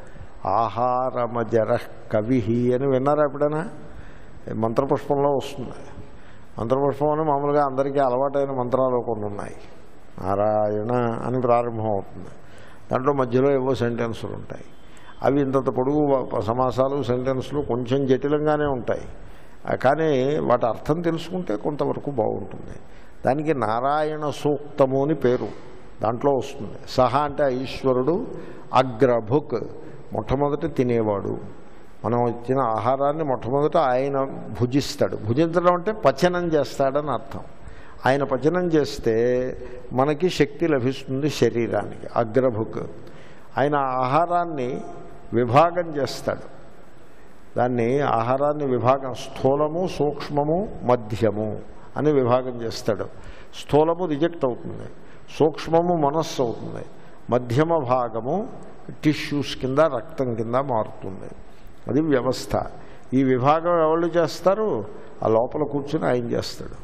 ఆహారమజర కవి అని విన్నారా ఎప్పుడైనా మంత్రపుష్పంలో వస్తుంది మంత్రపుష్పం అని మామూలుగా అందరికీ అలవాటైన మంత్రాలు కొన్ని ఉన్నాయి నారాయణ అని ప్రారంభం అవుతుంది దాంట్లో మధ్యలో ఏవో సెంటెన్సులు ఉంటాయి అవి ఇంతంత పొడుగు వ- సమాసాలు సెంటెన్సులు కొంచెం జటిలంగానే ఉంటాయి ఆ, కానీ వాటి అర్థం తెలుసుకుంటే కొంతవరకు బాగుంటుంది దానికి నారాయణ సూక్తము అని పేరు దాంట్లో వస్తుంది సహా అంటే ఆ ఈశ్వరుడు అగ్రభుక్ మొట్టమొదట తినేవాడు మనం ఇచ్చిన ఆహారాన్ని మొట్టమొదట ఆయన భుజిస్తాడు భుజించడం అంటే పచనం చేస్తాడని అర్థం ఆయన పచనం చేస్తే మనకి శక్తి లభిస్తుంది శరీరానికి అగ్రభుక్ ఆయన ఆహారాన్ని విభాగం చేస్తాడు దాన్ని ఆహారాన్ని విభాగం స్థూలము సూక్ష్మము మధ్యము అని విభాగం చేస్తాడు స్థూలము రిజెక్ట్ అవుతుంది సూక్ష్మము మనస్సు అవుతుంది మధ్యమ భాగము టిష్యూస్ కింద రక్తం కింద మారుతుంది అది వ్యవస్థ ఈ విభాగం ఎవరు చేస్తారు ఆ లోపల కూర్చుని ఆయన చేస్తాడు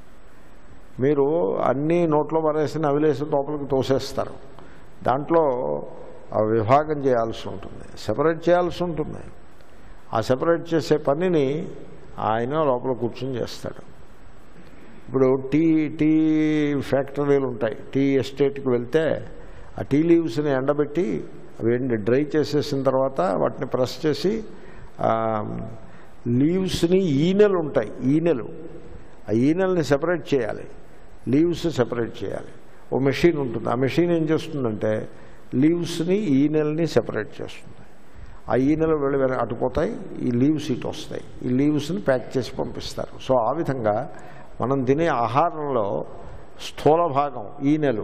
మీరు అన్నీ నోట్లో పరేసి నవిలేసి లోపలికి తోసేస్తారు దాంట్లో ఆ విభాగం చేయాల్సి ఉంటుంది సెపరేట్ చేయాల్సి ఉంటుంది ఆ సెపరేట్ చేసే పనిని ఆయన లోపల కూర్చొని చేస్తాడు ఇప్పుడు టీ టీ ఫ్యాక్టరీలు ఉంటాయి టీ ఎస్టేట్కి వెళ్తే ఆ టీ లీవ్స్ని ఎండబెట్టి అవి ఎండి డ్రై చేసేసిన తర్వాత వాటిని ప్రెస్ చేసి ఆ, లీవ్స్ని ఈనెలు ఉంటాయి ఈనెలు ఆ ఈనెల్ని సెపరేట్ చేయాలి లీవ్స్ సెపరేట్ చేయాలి ఓ మెషిన్ ఉంటుంది ఆ మెషిన్ ఏం చేస్తుందంటే లీవ్స్ని ఈనెల్ని సెపరేట్ చేస్తుంది ఆ ఈనెలు వెళ్ళి వెళ్ళి అటుపోతాయి ఈ లీవ్స్ ఇటు వస్తాయి ఈ లీవ్స్ని ప్యాక్ చేసి పంపిస్తారు సో ఆ విధంగా మనం తినే ఆహారంలో స్థూల భాగం ఈనెలు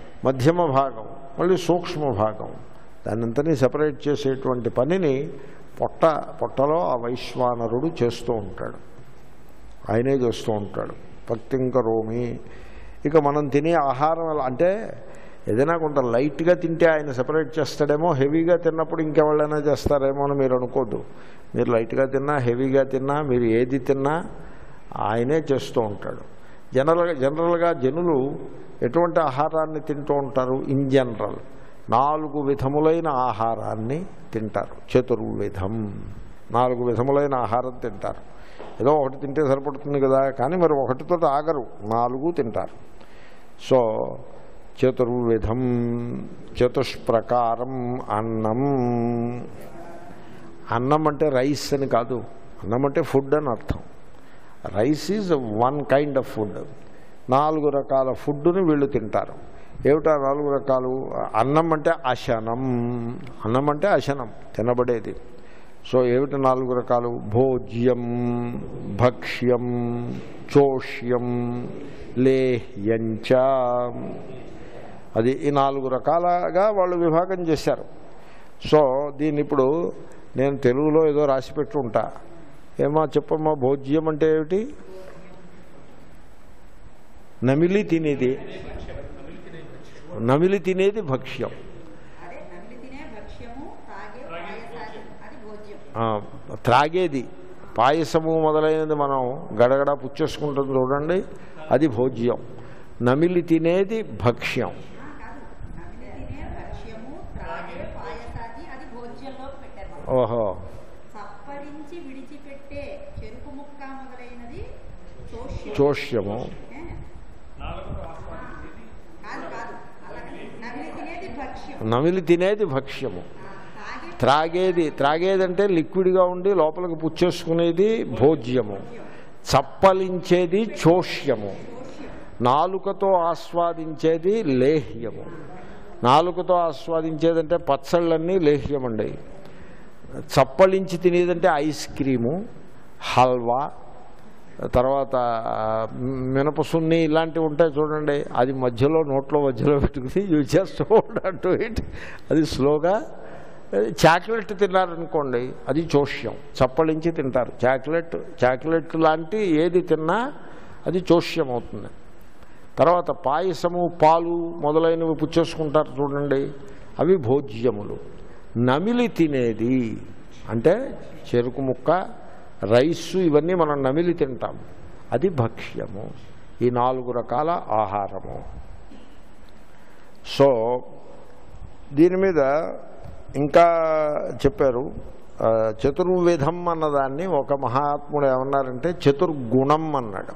మధ్యమ భాగం మళ్ళీ సూక్ష్మ భాగం దాన్నంతని సెపరేట్ చేసేటువంటి పనిని పొట్ట పొట్టలో ఆ వైశ్వానరుడు చేస్తూ ఉంటాడు ఆయనే చేస్తూ ఉంటాడు భక్తింక రోమి ఇక మనం తినే ఆహారం ఎలా అంటే ఏదైనా కొంత లైట్గా తింటే ఆయన సెపరేట్ చేస్తాడేమో హెవీగా తిన్నప్పుడు ఇంకెవరైనా చేస్తారేమో అని మీరు అనుకోద్దు మీరు లైట్గా తిన్నా హెవీగా తిన్నా మీరు ఏది తిన్నా ఆయనే చేస్తూ ఉంటాడు జనరల్గా జనరల్గా జనులు ఎటువంటి ఆహారాన్ని తింటూ ఉంటారు ఇన్ జనరల్ నాలుగు విధములైన ఆహారాన్ని తింటారు చతుర్విధం నాలుగు విధములైన ఆహారం తింటారు ఏదో ఒకటి తింటే సరిపడుతుంది కదా కానీ మరి ఒకటితో ఆగరు నాలుగు తింటారు సో చతుర్విధం చతుష్ప్రకారం అన్నం అన్నం అంటే రైస్ అని కాదు అన్నం అంటే ఫుడ్ అని అర్థం rice is one kind of food నాలుగు రకాల ఫుడ్ని వీళ్ళు తింటారు ఏమిటా నాలుగు రకాలు అన్నం అంటే అశనం అన్నం అంటే అశనం తినబడేది సో ఏమిటి నాలుగు రకాలు భోజ్యం భక్ష్యం చోష్యం లేహ్యంచ అది ఈ నాలుగు రకాలుగా వాళ్ళు విభాగం చేశారు సో దీన్ని ఇప్పుడు నేను తెలుగులో ఏదో రాసి పెట్టి ఉంటా ఏమా చెప్పమ్మా భోజ్యం అంటే ఏమిటి నమిలి తినేది నమిలి తినేది భక్ష్యం అదే నమిలి తినే భక్ష్యము తాగే పాయసాది అది భోజ్యం ఆ, త్రాగేది పాయసము మొదలైనది మనం గడగడ పుచ్చేసుకుంటుంది చూడండి అది భోజ్యం నమిలి తినేది భక్ష్యం ఆ, కాదు నమిలి తినే భక్ష్యము త్రాగే పాయసాది అది భోజ్యంలో పెట్టారు మనం. ఓహో సప్పరించి విడిచిపెట్టే చెరుకు ముక్క మొదలైనది చోష్యం చోష్యము ఏ? కాదు కాదు అలాగే నమిలి తినేది భక్ష్యం నమిలి తినేది భక్ష్యము ఆ, తాగే త్రాగేది త్రాగేదంటే లిక్విడ్గా ఉండి లోపలికి పుచ్చేసుకునేది భోజ్యము చప్పలించేది చోష్యము చోష్యం నాలుకతో ఆస్వాదించేది లేహ్యము నాలుకతో ఆస్వాదించేదంటే పచ్చళ్ళన్నీ లేహ్యమండి చప్పలించి తినేదంటే ఐస్ క్రీము హల్వా తర్వాత ఆ, మినపసున్ని ఇలాంటివి ఉంటాయి చూడండి అది మధ్యలో నోట్లో మధ్యలో పెట్టుకుని you just hold to it అది స్లోగా చాక్లెట్ తిన్నారనుకోండి అది చోష్యం చప్పలించి తింటారు చాక్లెట్ చాక్లెట్ లాంటి ఏది తిన్నా అది చోష్యం అవుతుంది తర్వాత పాయసము పాలు మొదలైనవి పుచ్చేసుకుంటారు చూడండి అవి భోజ్యములు నమిలి తినేది అంటే చెరుకు ముక్క రైసు ఇవన్నీ మనం నమిలి తింటాం అది భక్ష్యము ఈ నాలుగు రకాల ఆహారము సో దీని మీద ఇంకా చెప్పారు ఆ, చతుర్విధం అన్నదాన్ని ఒక మహాత్ముడు ఏమన్నారంటే చతుర్గుణం అన్నాడు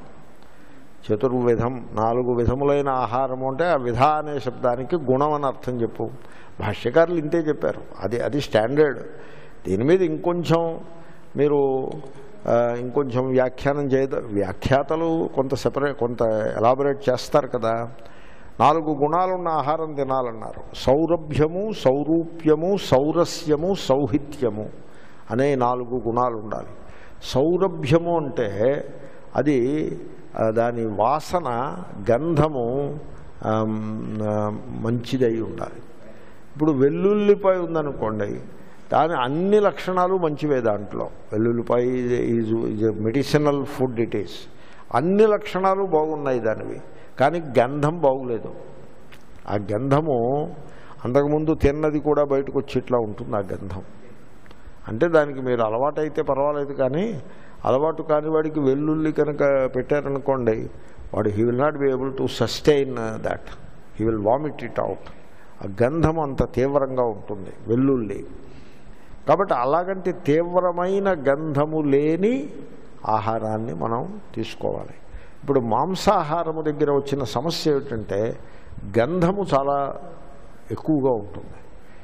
చతుర్విధం నాలుగు విధములైన ఆహారము అంటే ఆ విధ అనే శబ్దానికి గుణం అని అర్థం చెప్పు భాష్యకారులు ఇంతే చెప్పారు అది అది స్టాండర్డ్ దీని మీద ఇంకొంచెం మీరు ఆ, ఇంకొంచెం వ్యాఖ్యానం చేయద వ్యాఖ్యాతలు కొంత సెపరేట్ కొంత ఎలాబొరేట్ చేస్తారు కదా నాలుగు గుణాలున్న ఆహారం తినాలన్నారు సౌరభ్యము సౌరూప్యము సౌరస్యము సౌహిత్యము అనే నాలుగు గుణాలు ఉండాలి సౌరభ్యము అంటే అది ఆ, దాని వాసన గంధము ఆమ్, ఆ, మంచిదై ఉండాలి ఇప్పుడు వెల్లుల్లిపాయ ఉందనుకోండి దాని అన్ని లక్షణాలు మంచివే దాంట్లో వెల్లుల్లిపాయ is is medicinal food it is అన్ని లక్షణాలు బాగున్నాయి దానివి కానీ గంధం బాగులేదు ఆ గంధము అంతకుముందు తిన్నది కూడా బయటకు వచ్చి ఇట్లా ఉంటుంది ఆ గంధం అంటే దానికి మీరు అలవాటు అయితే పర్వాలేదు కానీ అలవాటు కాని వాడికి వెల్లుల్లి కనుక పెట్టారనుకోండి వాడు he will not be able to sustain that he will vomit it out ఆ గంధం అంత తీవ్రంగా ఉంటుంది వెల్లుల్లి కాబట్టి అలాగంటే తీవ్రమైన గంధము లేని ఆహారాన్ని మనం తీసుకోవాలి ఇప్పుడు మాంసాహారము దగ్గర వచ్చిన సమస్య ఏమిటంటే గంధము చాలా ఎక్కువగా ఉంటుంది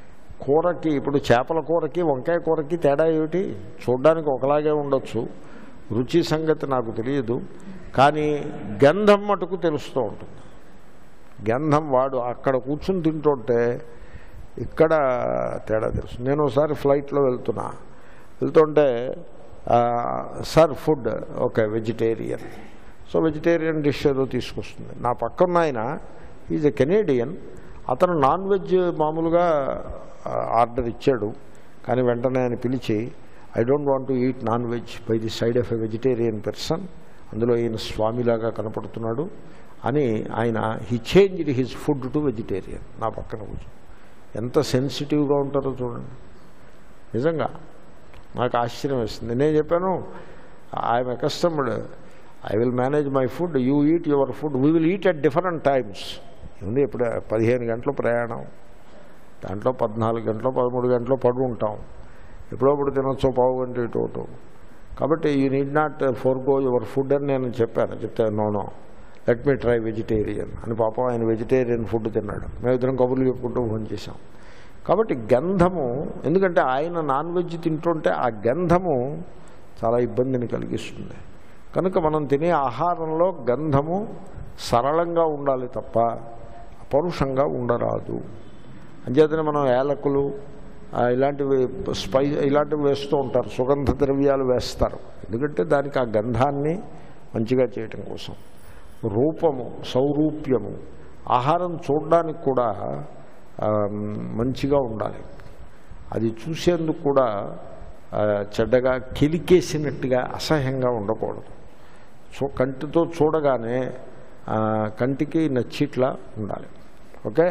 కూరకి ఇప్పుడు చేపల కూరకి వంకాయ కూరకి తేడా ఏమిటి చూడ్డానికి ఒకలాగే ఉండొచ్చు రుచి సంగతి నాకు తెలియదు కానీ గంధం మటుకు తెలుస్తూ ఉంటుంది గంధం వాడు అక్కడ కూర్చుని తింటుంటే ఇక్కడ తేడా తెలుసు నేను ఒకసారి ఫ్లైట్లో వెళ్తున్నా వెళ్తుంటే ఆ, sir food okay vegetarian so vegetarian dish ఏదో తీసుకొస్తుంది నా పక్కన ఆయన ఈజ్ ఎ కెనేడియన్ అతను నాన్ వెజ్ మామూలుగా ఆ, ఆర్డర్ ఇచ్చాడు కానీ వెంటనే ఆయన పిలిచి I don't want to eat non veg by the side of a vegetarian person అందులో ఈయన స్వామిలాగా కనపడుతున్నాడు అని ఆయన he changed his food to vegetarian నా పక్కన కూర్చో ఎంత సెన్సిటివ్గా ఉంటారో చూడండి నిజంగా నాకు ఆశ్చర్యం వేస్తుంది నేను చెప్పాను I'm accustomed I will manage my food you eat your food we will eat at different times ఉంది ఇప్పుడు పదిహేను గంటల ప్రయాణం దాంట్లో పద్నాలుగు గంటలు పదమూడు గంటలు పడు ఉంటాం ఎప్పుడప్పుడు తినొచ్చో పావు గంట ఇటు ఒకటి కాబట్టి you need not forgo your food అని నేను చెప్పాను చెప్తే no no let me try vegetarian అని పాపం ఆయన వెజిటేరియన్ ఫుడ్ తిన్నాడు మేము ఇద్దరం కబుర్లు చెప్పుకుంటూ ఫోన్ చేసాం కాబట్టి గంధము ఎందుకంటే ఆయన నాన్ వెజ్ తింటుంటే ఆ గంధము చాలా ఇబ్బందిని కలిగిస్తుంది కనుక మనం తినే ఆహారంలో గంధము సరళంగా ఉండాలి తప్ప పరుషంగా ఉండరాదు అంచేతనే మనం ఏలకులు ఆ, ఇలాంటివి స్పై ఇలాంటివి వేస్తూ ఉంటారు సుగంధ ద్రవ్యాలు వేస్తారు ఎందుకంటే దానికి ఆ గంధాన్ని మంచిగా చేయటం కోసం రూపము సౌరూప్యము ఆహారం చూడడానికి కూడా ఆ, మంచిగా ఉండాలి అది చూసేందుకు కూడా ఆ, చెడ్డగా కెలికేసినట్టుగా అసహ్యంగా ఉండకూడదు చూ కంటితో చూడగానే ఆ, కంటికి నచ్చిట్లా ఉండాలి ఓకే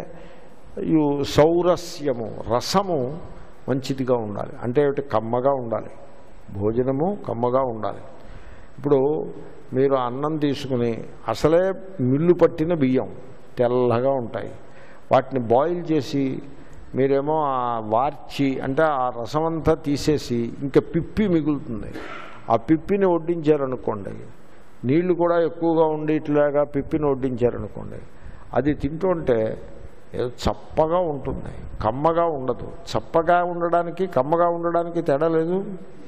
యు సౌరస్యము రసము మంచిదిగా ఉండాలి అంటే ఏమిటి కమ్మగా ఉండాలి భోజనము కమ్మగా ఉండాలి ఇప్పుడు మీరు అన్నం తీసుకుని అసలే మిల్లు పట్టిన బియ్యం తెల్లగా ఉంటాయి వాటిని బాయిల్ చేసి మీరేమో ఆ వార్చి అంటే ఆ రసం అంతా తీసేసి ఇంకా పిప్పి మిగులుతుంది ఆ పిప్పిని వడ్డించారనుకోండి నీళ్లు కూడా ఎక్కువగా ఉండి ఇట్లాగా పిప్పిని వడ్డించారనుకోండి అది తింటుంటే ఏదో చప్పగా ఉంటుంది కమ్మగా ఉండదు చప్పగా ఉండడానికి కమ్మగా ఉండడానికి తేడా లేదు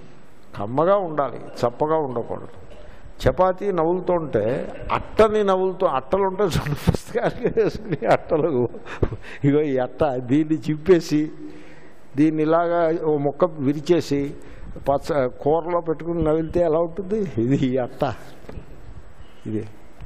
కమ్మగా ఉండాలి చప్పగా ఉండకూడదు చపాతీ నవ్వులుతుంటే అట్టని నవ్వులతో అట్టలు ఉంటే చూడండి పుస్తకాలు వేసుకుని అట్టలు ఇగో ఈ అట్ట దీన్ని చింపేసి దీన్ని ఇలాగా ఓ మొక్క విరిచేసి పచ్చ కూరలో పెట్టుకుని నవ్వితే ఎలా ఉంటుంది ఇది ఈ అట్ట ఇది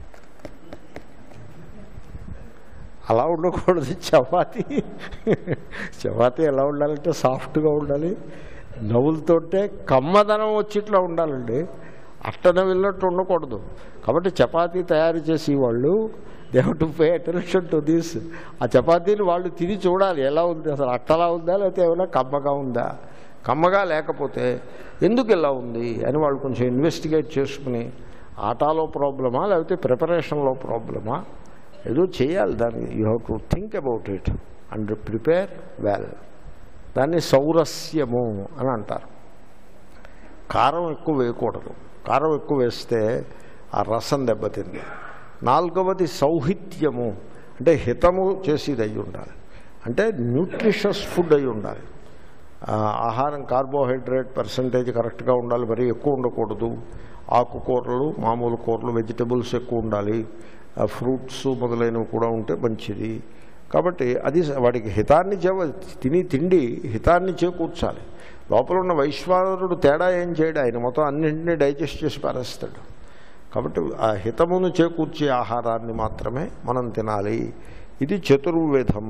అలా ఉండకూడదు చపాతీ చపాతీ ఎలా ఉండాలంటే సాఫ్ట్గా ఉండాలి నవ్వులతోటే కమ్మదనం వచ్చిట్లా ఉండాలండి అట్టన వెళ్ళినట్టు ఉండకూడదు కాబట్టి చపాతీ తయారు చేసి వాళ్ళు they to pay attention to this ఆ చపాతీని వాళ్ళు తిని చూడాలి ఎలా ఉంది అసలు అట్టలా ఉందా లేకపోతే ఏమైనా కమ్మగా ఉందా కమ్మగా లేకపోతే ఎందుకు ఇలా ఉంది అని వాళ్ళు కొంచెం ఇన్వెస్టిగేట్ చేసుకుని ఆటాలో ప్రాబ్లమా లేకపోతే ప్రిపరేషన్లో ప్రాబ్లమా ఏదో చేయాలి దాన్ని you have to think about it and prepare well దాన్ని సౌరస్యము అని అంటారు కారం ఎక్కువ వేయకూడదు కారం ఎక్కువ వేస్తే ఆ రసం దెబ్బతింది నాలుగవది సౌహిత్యము అంటే హితము చేసేది అయి ఉండాలి అంటే న్యూట్రిషస్ ఫుడ్ అయి ఉండాలి ఆ, ఆహారం కార్బోహైడ్రేట్ పర్సంటేజ్ కరెక్ట్గా ఉండాలి మరీ ఎక్కువ ఉండకూడదు ఆకుకూరలు మామూలు కూరలు వెజిటబుల్స్ ఎక్కువ ఉండాలి ఆ, ఫ్రూట్స్ మొదలైనవి కూడా ఉంటే మంచిది కాబట్టి అది వాడికి హితాన్ని చేవ తిని తిండి హితాన్ని చేకూర్చాలి లోపల ఉన్న వైశ్వానరుడు తేడా ఏం చేయడు ఆయన మొత్తం అన్నింటినీ డైజెస్ట్ చేసి పారేస్తాడు కాబట్టి ఆ హితమును చేకూర్చే ఆహారాన్ని మాత్రమే మనం తినాలి ఇది చతుర్విధం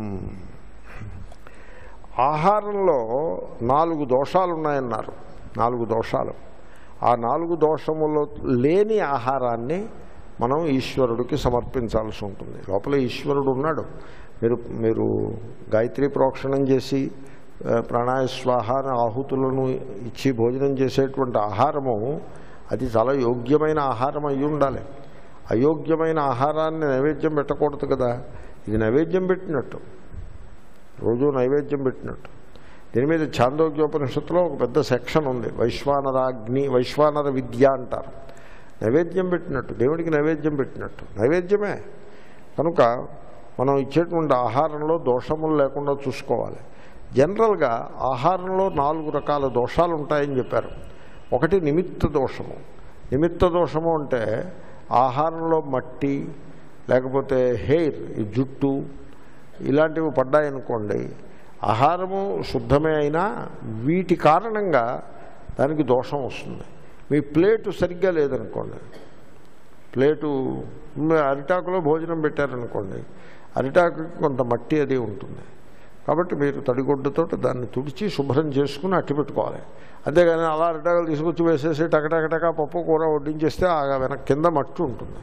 ఆహారంలో నాలుగు దోషాలు ఉన్నాయన్నారు నాలుగు దోషాలు ఆ నాలుగు దోషములో లేని ఆహారాన్ని మనం ఈశ్వరుడికి సమర్పించాల్సి ఉంటుంది లోపల ఈశ్వరుడు ఉన్నాడు మీరు మీరు గాయత్రి ప్రోక్షణం చేసి ఆ, ప్రాణాయ స్వాహ అనే ఆహుతులను ఇచ్చి భోజనం చేసేటువంటి ఆహారము అది చాలా యోగ్యమైన ఆహారం అయి ఉండాలి అయోగ్యమైన ఆహారాన్ని నైవేద్యం పెట్టకూడదు కదా ఇది నైవేద్యం పెట్టినట్టు రోజు నైవేద్యం పెట్టినట్టు దీని మీద ఛాందోగ్యోపనిషత్తులో ఒక పెద్ద సెక్షన్ ఉంది వైశ్వానరాగ్ని వైశ్వానర విద్య అంటారు నైవేద్యం పెట్టినట్టు దేవుడికి నైవేద్యం పెట్టినట్టు నైవేద్యమే కనుక మనం ఇచ్చేటువంటి ఆహారంలో దోషములు లేకుండా చూసుకోవాలి జనరల్గా ఆహారంలో నాలుగు రకాల దోషాలు ఉంటాయని చెప్పారు ఒకటి నిమిత్త దోషము నిమిత్త దోషము అంటే ఆహారంలో మట్టి లేకపోతే హెయిర్ ఈ జుట్టు ఇలాంటివి పడ్డాయనుకోండి ఆహారము శుద్ధమే అయినా వీటి కారణంగా దానికి దోషం వస్తుంది మీ ప్లేటు సరిగ్గా లేదనుకోండి ప్లేటు మీ అరిటాకులో భోజనం పెట్టారనుకోండి అరిటాకు కొంత మట్టి అది ఉంటుంది కాబట్టి మీరు తడిగుడ్డతో దాన్ని తుడిచి శుభ్రం చేసుకుని అట్టి పెట్టుకోవాలి అంతేగాని అలా అరిటాకులు తీసుకొచ్చి వేసేసి టకటకటక పప్పు కూర వడ్డించేస్తే ఆ వెనక కింద మట్టి ఉంటుంది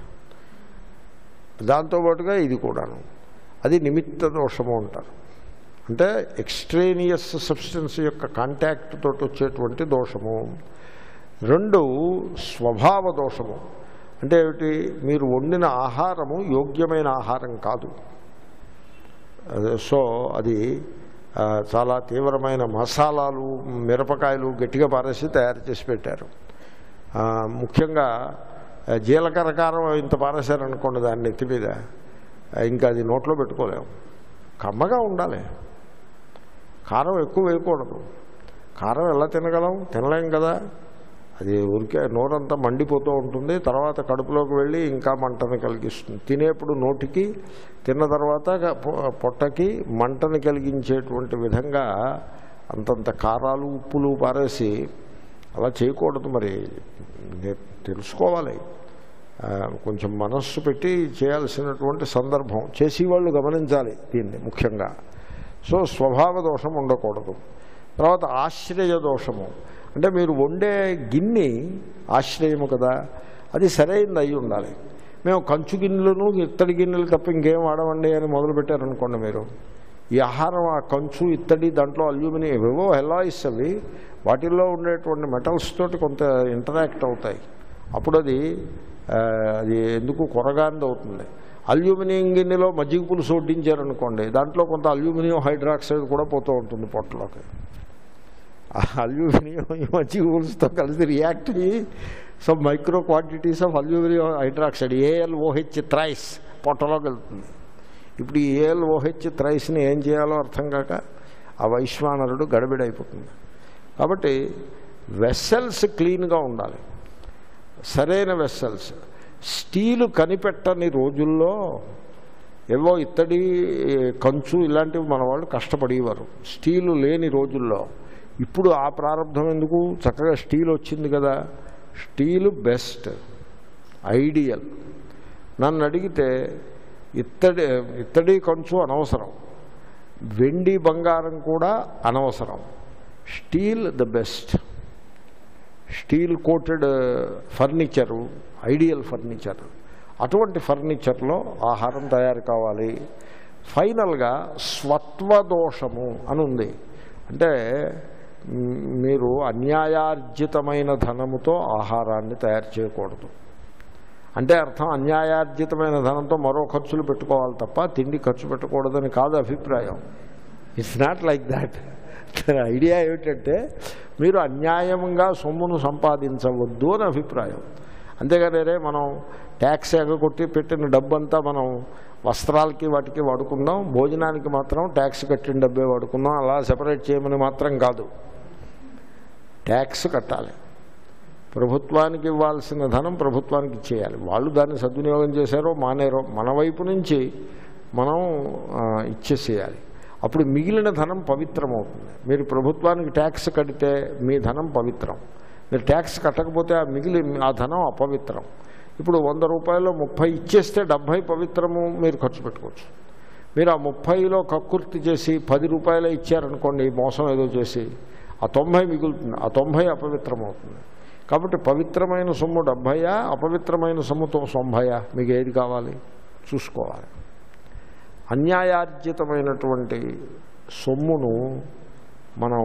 దాంతోపాటుగా ఇది కూడాను అది నిమిత్త దోషము అంటారు అంటే ఎక్స్ట్రేనియస్ సబ్స్టెన్స్ యొక్క కాంటాక్ట్ తోటి వచ్చేటువంటి దోషము రెండు స్వభావ దోషము అంటే ఏమిటి మీరు వండిన ఆహారము యోగ్యమైన ఆహారం కాదు అదే సో అది ఆ, చాలా తీవ్రమైన మసాలాలు మిరపకాయలు గట్టిగా పారేసి తయారు చేసి పెట్టారు ఆ, ముఖ్యంగా ఆ, జీలకర్ర కారం ఇంత పారేశారనుకోండి దాన్ని నెత్తి మీద ఆ, ఇంకా అది నోట్లో పెట్టుకోలేము కమ్మగా ఉండాలి కారం ఎక్కువ వేయకూడదు కారం ఎలా తినగలం తినలేం కదా అది ఊరికే నోరంతా మండిపోతూ ఉంటుంది తర్వాత కడుపులోకి వెళ్ళి ఇంకా మంటను కలిగిస్తుంది తినేప్పుడు నోటికి తిన్న తర్వాత పొ- పొట్టకి మంటను కలిగించేటువంటి విధంగా అంతంత కారాలు ఉప్పులు పారేసి అలా చేయకూడదు మరి నే- తెలుసుకోవాలి ఆ, కొంచెం మనస్సు పెట్టి చేయాల్సినటువంటి సందర్భం చేసేవాళ్ళు గమనించాలి దీన్ని ముఖ్యంగా సో స్వభావ దోషం ఉండకూడదు తర్వాత ఆశ్రయ దోషము అంటే మీరు వండే గిన్నె ఆశ్రయము కదా అది సరైనది అయి ఉండాలి మేము కంచు గిన్నెలను ఇత్తడి గిన్నెలు తప్ప ఇంకేం వాడమండి అని మొదలుపెట్టారనుకోండి మీరు ఈ ఆహారం ఆ కంచు ఇత్తడి దాంట్లో అల్యూమినియం ఏవేవో హెలాయిస్ అవి వాటిల్లో ఉండేటువంటి మెటల్స్ తోటి కొంత ఇంటరాక్ట్ అవుతాయి అప్పుడు అది ఆ, అది ఎందుకు కొరగానిది అవుతుంది అల్యూమినియం గిన్నెలో మజ్జిగ పులుసు వడ్డించారనుకోండి దాంట్లో కొంత అల్యూమినియం హైడ్రాక్సైడ్ కూడా పోతూ ఉంటుంది పొట్టలోకి ఆ అల్యూమినియం ఈ మజ్జిగ పులుసుతో కలిసి రియాక్ట్ అయ్యి some micro quantities of aluminium hydroxide A L O H thrice పొట్టలోకి వెళ్తుంది ఇప్పుడు ఈ ఏఎల్ఓహెచ్ థ్రైస్ని ఏం చేయాలో అర్థం కాక ఆ వైశ్వానరుడు గడబిడైపోతుంది కాబట్టి వెస్సెల్స్ క్లీన్గా ఉండాలి సరైన వెస్సెల్స్ స్టీలు కనిపెట్టని రోజుల్లో ఏవో ఇత్తడి కంచు ఇలాంటివి మన వాళ్ళు కష్టపడేవారు స్టీలు లేని రోజుల్లో ఇప్పుడు ఆ ప్రారంభం ఎందుకు చక్కగా స్టీల్ వచ్చింది కదా స్టీలు బెస్ట్ ఐడియల్ నన్ను అడిగితే ఇత్తడి ఇత్తడి కంచు అనవసరం వెండి బంగారం కూడా అనవసరం steel the best steel coated furniture ideal furniture అటువంటి ఫర్నిచర్లో ఆహారం తయారు కావాలి ఫైనల్గా స్వత్వదోషము అని ఉంది అంటే మ్, మీరు అన్యాయార్జితమైన ధనముతో ఆహారాన్ని తయారు చేయకూడదు అంటే అర్థం అన్యాయార్జితమైన ధనంతో మరో ఖర్చులు పెట్టుకోవాలి తప్ప తిండి ఖర్చు పెట్టకూడదని కాదు అభిప్రాయం it's not like that idea ఏమిటంటే మీరు అన్యాయంగా సొమ్మును సంపాదించవద్దు అని అభిప్రాయం అంతేగాని రే మనం ట్యాక్స్ ఎగగొట్టి పెట్టిన డబ్బంతా మనం వస్త్రాలకి వాటికి వాడుకుందాం భోజనానికి మాత్రం ట్యాక్స్ కట్టిన డబ్బే వాడుకుందాం అలా సెపరేట్ చేయమని మాత్రం కాదు ట్యాక్స్ కట్టాలి ప్రభుత్వానికి ఇవ్వాల్సిన ధనం ప్రభుత్వానికి ఇచ్చేయాలి వాళ్ళు దాన్ని సద్వినియోగం చేశారో మానేరో మన వైపు నుంచి మనం ఆ, ఇచ్చేసేయాలి అప్పుడు మిగిలిన ధనం పవిత్రమవుతుంది మీరు ప్రభుత్వానికి ట్యాక్స్ కడితే మీ ధనం పవిత్రం మీరు ట్యాక్స్ కట్టకపోతే ఆ మిగిలి ఆ ధనం అపవిత్రం ఇప్పుడు వంద రూపాయలు ముప్పై ఇచ్చేస్తే డెబ్భై పవిత్రము మీరు ఖర్చు పెట్టుకోవచ్చు మీరు ఆ ముప్పైలో కక్కుర్తి చేసి పది రూపాయలే ఇచ్చారనుకోండి మోసం ఏదో చేసి ఆ తొంభై మిగులుతుంది ఆ తొంభై అపవిత్రం అవుతుంది కాబట్టి పవిత్రమైన సొమ్ము డెబ్భయా అపవిత్రమైన సొమ్ముతో తొంభయా మీకు ఏది కావాలి చూసుకోవాలి అన్యాయార్జితమైనటువంటి సొమ్మును మనం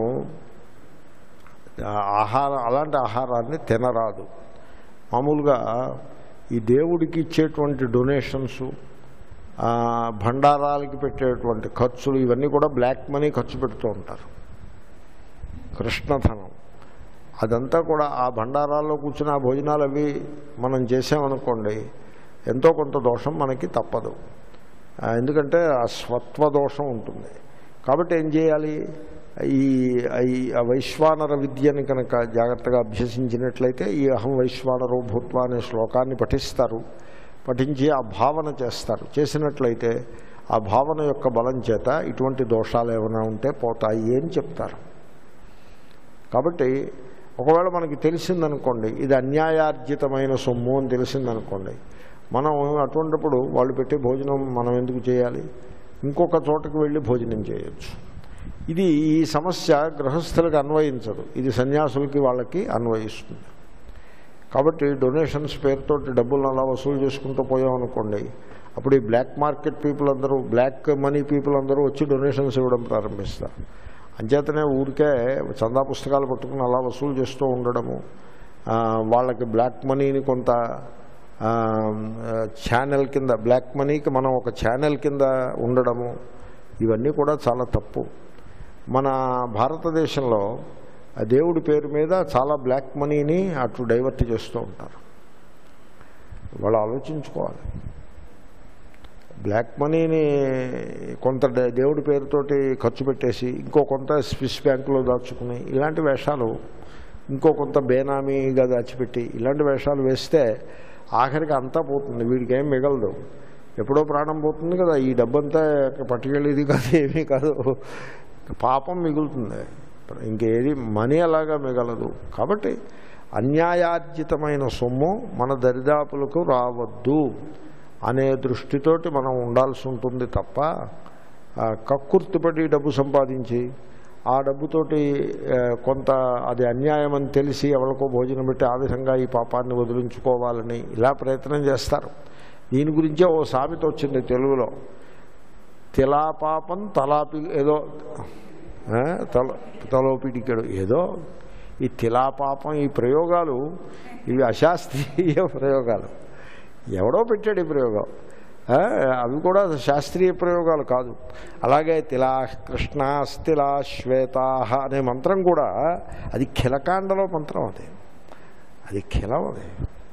ఆ ఆహారం అలాంటి ఆహారాన్ని తినరాదు మామూలుగా ఈ దేవుడికి ఇచ్చేటువంటి డొనేషన్స్ భండారాలకి పెట్టేటువంటి ఖర్చులు ఇవన్నీ కూడా బ్లాక్ మనీ ఖర్చు పెడుతూ ఉంటారు కృష్ణధనం అదంతా కూడా ఆ భండారాల్లో కూర్చుని ఆ భోజనాలు అవి మనం చేసామనుకోండి ఎంతో కొంత దోషం మనకి తప్పదు ఆ, ఎందుకంటే ఆ స్వత్వ దోషం ఉంటుంది కాబట్టి ఏం చేయాలి ఈ ఈ ఆ వైశ్వానర విద్యని కనుక జాగ్రత్తగా అభ్యసించినట్లయితే ఈ అహం వైశ్వానరో భూత్వ అనే శ్లోకాన్ని పఠిస్తారు పఠించి ఆ భావన చేస్తారు చేసినట్లయితే ఆ భావన యొక్క బలం చేత ఇటువంటి దోషాలు ఏమైనా ఉంటే పోతాయి అని చెప్తారు కాబట్టి ఒకవేళ మనకి తెలిసిందనుకోండి ఇది అన్యాయార్జితమైన సొమ్ము అని తెలిసిందనుకోండి మనం అటువంటిప్పుడు వాళ్ళు పెట్టే భోజనం మనం ఎందుకు చేయాలి ఇంకొక చోటకి వెళ్ళి భోజనం చేయొచ్చు ఇది ఈ సమస్య గృహస్థులకు అన్వయించదు ఇది సన్యాసులకి వాళ్ళకి అన్వయిస్తుంది కాబట్టి డొనేషన్స్ పేరుతోటి డబ్బులను అలా వసూలు చేసుకుంటూ పోయామనుకోండి అప్పుడు ఈ బ్లాక్ మార్కెట్ పీపుల్ అందరూ బ్లాక్ మనీ పీపుల్ అందరూ వచ్చి డొనేషన్స్ ఇవ్వడం ప్రారంభిస్తారు అంచేతనే ఊరికే చందా పుస్తకాలు పట్టుకుని అలా వసూలు చేస్తూ ఉండడము ఆ, వాళ్ళకి బ్లాక్ మనీని కొంత ఆ, ఛానల్ కింద బ్లాక్ మనీకి మనం ఒక ఛానల్ కింద ఉండడము ఇవన్నీ కూడా చాలా తప్పు మన భారతదేశంలో ఆ దేవుడి పేరు మీద చాలా బ్లాక్ మనీని అటు డైవర్ట్ చేస్తూ ఉంటారు వాళ్ళు ఆలోచించుకోవాలి బ్లాక్ మనీని కొంత డ- దేవుడి పేరుతోటి ఖర్చు పెట్టేసి ఇంకో కొంత స్విస్ బ్యాంకులో దాచుకుని ఇలాంటి వేషాలు ఇంకో కొంత బేనామీగా దాచిపెట్టి ఇలాంటి వేషాలు వేస్తే ఆఖరికి అంతా పోతుంది వీడికి ఏం మిగలదు ఎప్పుడో ప్రాణం పోతుంది కదా ఈ డబ్బంతా పట్టుకెళ్ళేది కాదు ఏమీ కాదు పాపం మిగులుతుంది ఇంకేది మనీ అలాగా మిగలదు కాబట్టి అన్యాయార్జితమైన సొమ్ము మన దరిదాపులకు రావద్దు అనే దృష్టితోటి మనం ఉండాల్సి ఉంటుంది తప్ప ఆ, కక్కుర్తిపడి డబ్బు సంపాదించి ఆ డబ్బుతోటి ఆ, కొంత అది అన్యాయం అని తెలిసి ఎవరికో భోజనం పెట్టి ఆ విధంగా ఈ పాపాన్ని వదిలించుకోవాలని ఇలా ప్రయత్నం చేస్తారు దీని గురించే ఓ సామెత వచ్చింది తెలుగులో తిలాపాపం తలాపి ఏదో ఆ, తల తలోపిడికెడు ఏదో ఈ తిలాపాపం ఈ ప్రయోగాలు ఇవి అశాస్త్రీయ ప్రయోగాలు ఎవడో పెట్టాడు ఈ ప్రయోగం ఆ, అవి కూడా శాస్త్రీయ ప్రయోగాలు కాదు అలాగే తిలా కృష్ణాస్తిలా శ్వేతాహ అనే మంత్రం కూడా అది ఖిలకాండలో మంత్రం అది అది ఖిలం అది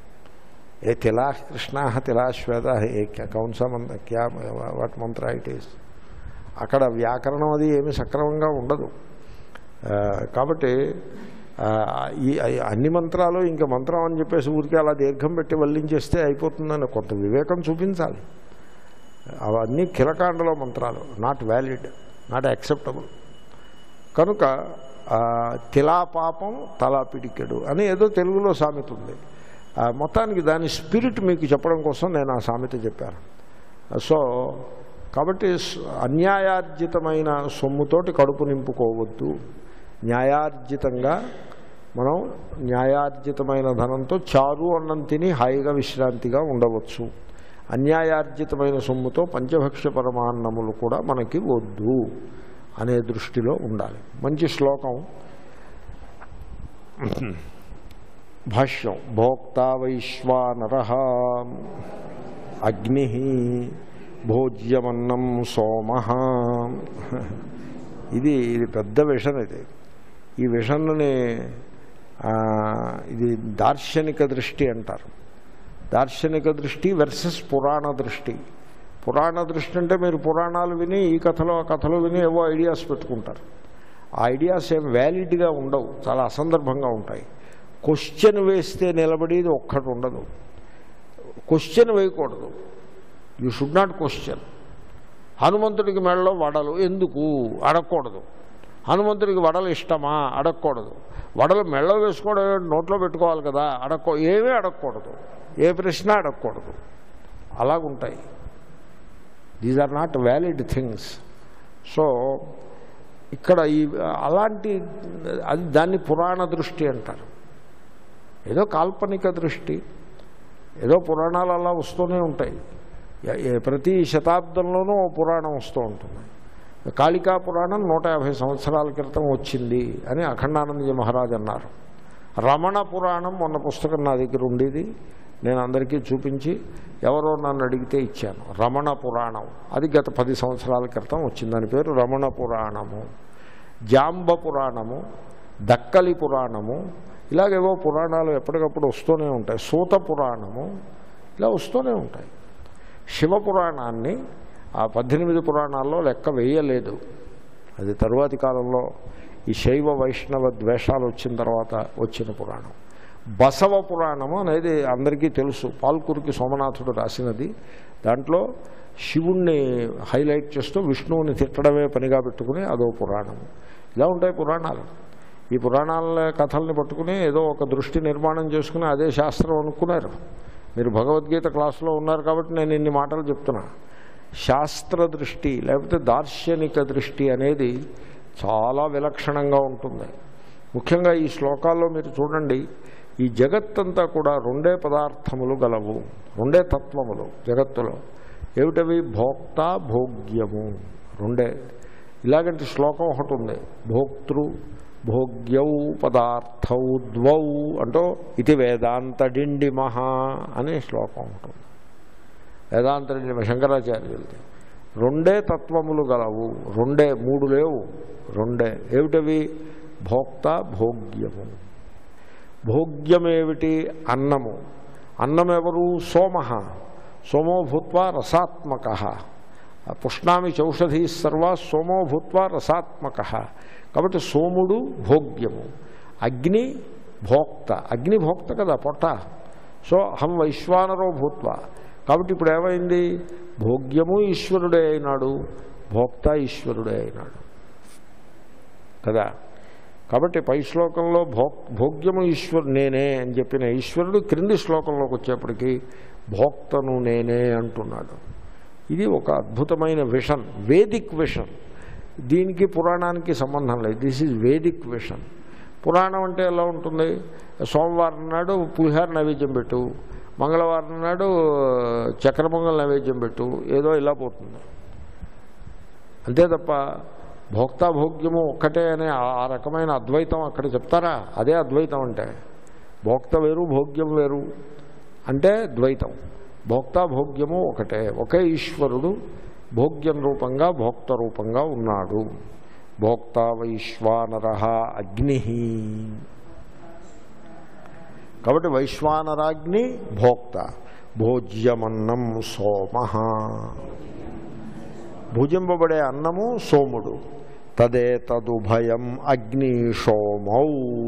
ఏ తిలా కృష్ణ తిలా శ్వేత ఏ కౌన్సా మంత్ర క్యా వాట్ మంత్ర ఇట్ ఈస్ అక్కడ వ్యాకరణం అది ఏమీ సక్రమంగా ఉండదు ఆ, కాబట్టి ఆ, ఈ ఈ అన్ని మంత్రాలు ఇంకా మంత్రం అని చెప్పేసి ఊరికే అలా దీర్ఘం పెట్టి వల్లించేస్తే అయిపోతుందని కొంత వివేకం చూపించాలి అవన్నీ కిలకాండలో మంత్రాలు నాట్ వ్యాలిడ్ నాట్ యాక్సెప్టబుల్ కనుక ఆ, తిలా పాపం తలా పిడికెడు అని ఏదో తెలుగులో సామెత ఉంది ఆ, మొత్తానికి దాని స్పిరిట్ మీకు చెప్పడం కోసం నేను ఆ సామెత చెప్పాను సో కాబట్టి స్- అన్యాయార్జితమైన సొమ్ముతోటి కడుపు నింపుకోవద్దు న్యాయార్జితంగా మనం న్యాయార్జితమైన ధనంతో చారు అన్నం తిని హాయిగా విశ్రాంతిగా ఉండవచ్చు అన్యాయార్జితమైన సొమ్ముతో పంచభక్ష్య పరమాన్నములు కూడా మనకి వద్దు అనే దృష్టిలో ఉండాలి మంచి శ్లోకం భాష్యం భోక్తా వైశ్వానర అగ్ని భోజ్యమన్నం సోమ ఇది ఇది పెద్ద విషన్ ఇది ఈ విషన్ని ఆ, ఇది దార్శనిక దృష్టి అంటారు దార్శనిక దృష్టి వర్సెస్ పురాణ దృష్టి పురాణ దృష్టి అంటే మీరు పురాణాలు విని ఈ కథలో ఆ కథలో విని ఏవో ఐడియాస్ పెట్టుకుంటారు ఆ ఐడియాస్ ఏం వ్యాలిడ్గా ఉండవు చాలా అసందర్భంగా ఉంటాయి క్వశ్చన్ వేస్తే నిలబడేది ఒక్కటి ఉండదు క్వశ్చన్ వేయకూడదు యూ షుడ్ నాట్ క్వశ్చన్ హనుమంతుడికి మెడలో వడలు ఎందుకు అడగకూడదు హనుమంతుడికి వడలు ఇష్టమా అడగకూడదు వడలు మెడలో వేసుకోవడం ఏంటి? నోట్లో పెట్టుకోవాలి కదా అడక్కో ఏమీ అడగకూడదు ఏ ప్రశ్న అడగకూడదు అలాగుంటాయి these are not valid things so ఇక్కడ ఈ అలాంటి అది దాన్ని పురాణ దృష్టి అంటారు ఏదో కాల్పనిక దృష్టి ఏదో పురాణాలు అలా వస్తూనే ఉంటాయి ఎ- ఎ- ప్రతి శతాబ్దంలోనూ ఓ పురాణం వస్తూ ఉంటుంది కాళికా పురాణం నూట యాభై సంవత్సరాల క్రితం వచ్చింది అని అఖండానందజీ మహారాజ్ అన్నారు రమణ పురాణం మొన్న పుస్తకం నా దగ్గర ఉండేది నేను అందరికీ చూపించి ఎవరో నన్ను అడిగితే ఇచ్చాను రమణ పురాణం అది గత పది సంవత్సరాల క్రితం వచ్చింది దాని పేరు రమణ పురాణము జాంబ పురాణము దక్కలి పురాణము ఇలాగేవో పురాణాలు ఎప్పటికప్పుడు వస్తూనే ఉంటాయి సూత పురాణము ఇలా వస్తూనే ఉంటాయి శివపురాణాన్ని ఆ పద్దెనిమిది పురాణాల్లో లెక్క వేయలేదు అది తరువాతి కాలంలో ఈ శైవ వైష్ణవ ద్వేషాలు వచ్చిన తర్వాత వచ్చిన పురాణం బసవ పురాణము అనేది అందరికీ తెలుసు పాల్కురికి సోమనాథుడు రాసినది దాంట్లో శివుణ్ణి హైలైట్ చేస్తూ విష్ణువుని తిట్టడమే పనిగా పెట్టుకుని అదో పురాణము ఇలా ఉంటాయి పురాణాలు ఈ పురాణాల కథల్ని పట్టుకుని ఏదో ఒక దృష్టి నిర్మాణం చేసుకుని అదే శాస్త్రం అనుకున్నారు మీరు భగవద్గీత క్లాసులో ఉన్నారు కాబట్టి నేను ఇన్ని మాటలు చెప్తున్నా శాస్త్ర దృష్టి లేకపోతే దార్శనిక దృష్టి అనేది చాలా విలక్షణంగా ఉంటుంది ముఖ్యంగా ఈ శ్లోకాల్లో మీరు చూడండి ఈ జగత్తంతా కూడా రెండే పదార్థములు గలవు రెండే తత్వములు జగత్తులో ఏమిటవి భోక్త భోగ్యము రెండే ఇలాగంటి శ్లోకం ఒకటి ఉంది భోక్తృ భోగ్యౌ పదార్థౌ ద్వౌ అంటూ ఇది వేదాంత డిండిమహ అనే శ్లోకం ఉంటుంది వేదాంత డిండిమ శంకరాచార్యులది రెండే తత్వములు గలవు రెండే మూడు లేవు రెండే ఏమిటవి భోక్త భోగ్యము భోగ్యమేమిటి అన్నము అన్నం ఎవరు సోమ సోమో భూత్వా రసాత్మక పుష్ణామి చౌషధీ సర్వా సోమో భూత్వా రసాత్మక కాబట్టి సోముడు భోగ్యము అగ్ని భోక్త అగ్ని భోక్త కదా పొట్ట సో అహం వైశ్వానరో భూత్వ కాబట్టి ఇప్పుడు ఏమైంది భోగ్యము ఈశ్వరుడే అయినాడు భోక్త ఈశ్వరుడే అయినాడు కదా కాబట్టి పై శ్లోకంలో భో భోగ్యము ఈశ్వరు నేనే అని చెప్పిన ఈశ్వరుడు క్రింది శ్లోకంలోకి వచ్చేప్పటికీ భోక్తను నేనే అంటున్నాడు ఇది ఒక అద్భుతమైన విషన్ వేదిక్ విషన్ దీనికి పురాణానికి సంబంధం లేదు దిస్ ఈజ్ వేదిక్ విషన్ పురాణం అంటే ఎలా ఉంటుంది సోమవారం నాడు పులిహార నైవేద్యం పెట్టు మంగళవారం నాడు చక్రమంగళ నైవేద్యం పెట్టు ఏదో ఇలా పోతుంది అంతే తప్ప భోక్తాభోగ్యము ఒక్కటే అనే ఆ- ఆ రకమైన అద్వైతం అక్కడ చెప్తారా అదే అద్వైతం అంటే భోక్త వేరు భోగ్యం వేరు అంటే ద్వైతం భోక్తాభోగ్యము ఒకటే ఒకే ఈశ్వరుడు భోగ్యం రూపంగా భోక్త రూపంగా ఉన్నాడు భోక్త వైశ్వానర అగ్ని కాబట్టి వైశ్వానరాగ్ని భోక్త భోజ్యమన్నం సోమ భుజింపబడే అన్నము సోముడు తదే తదుభయం అగ్ని సోమౌ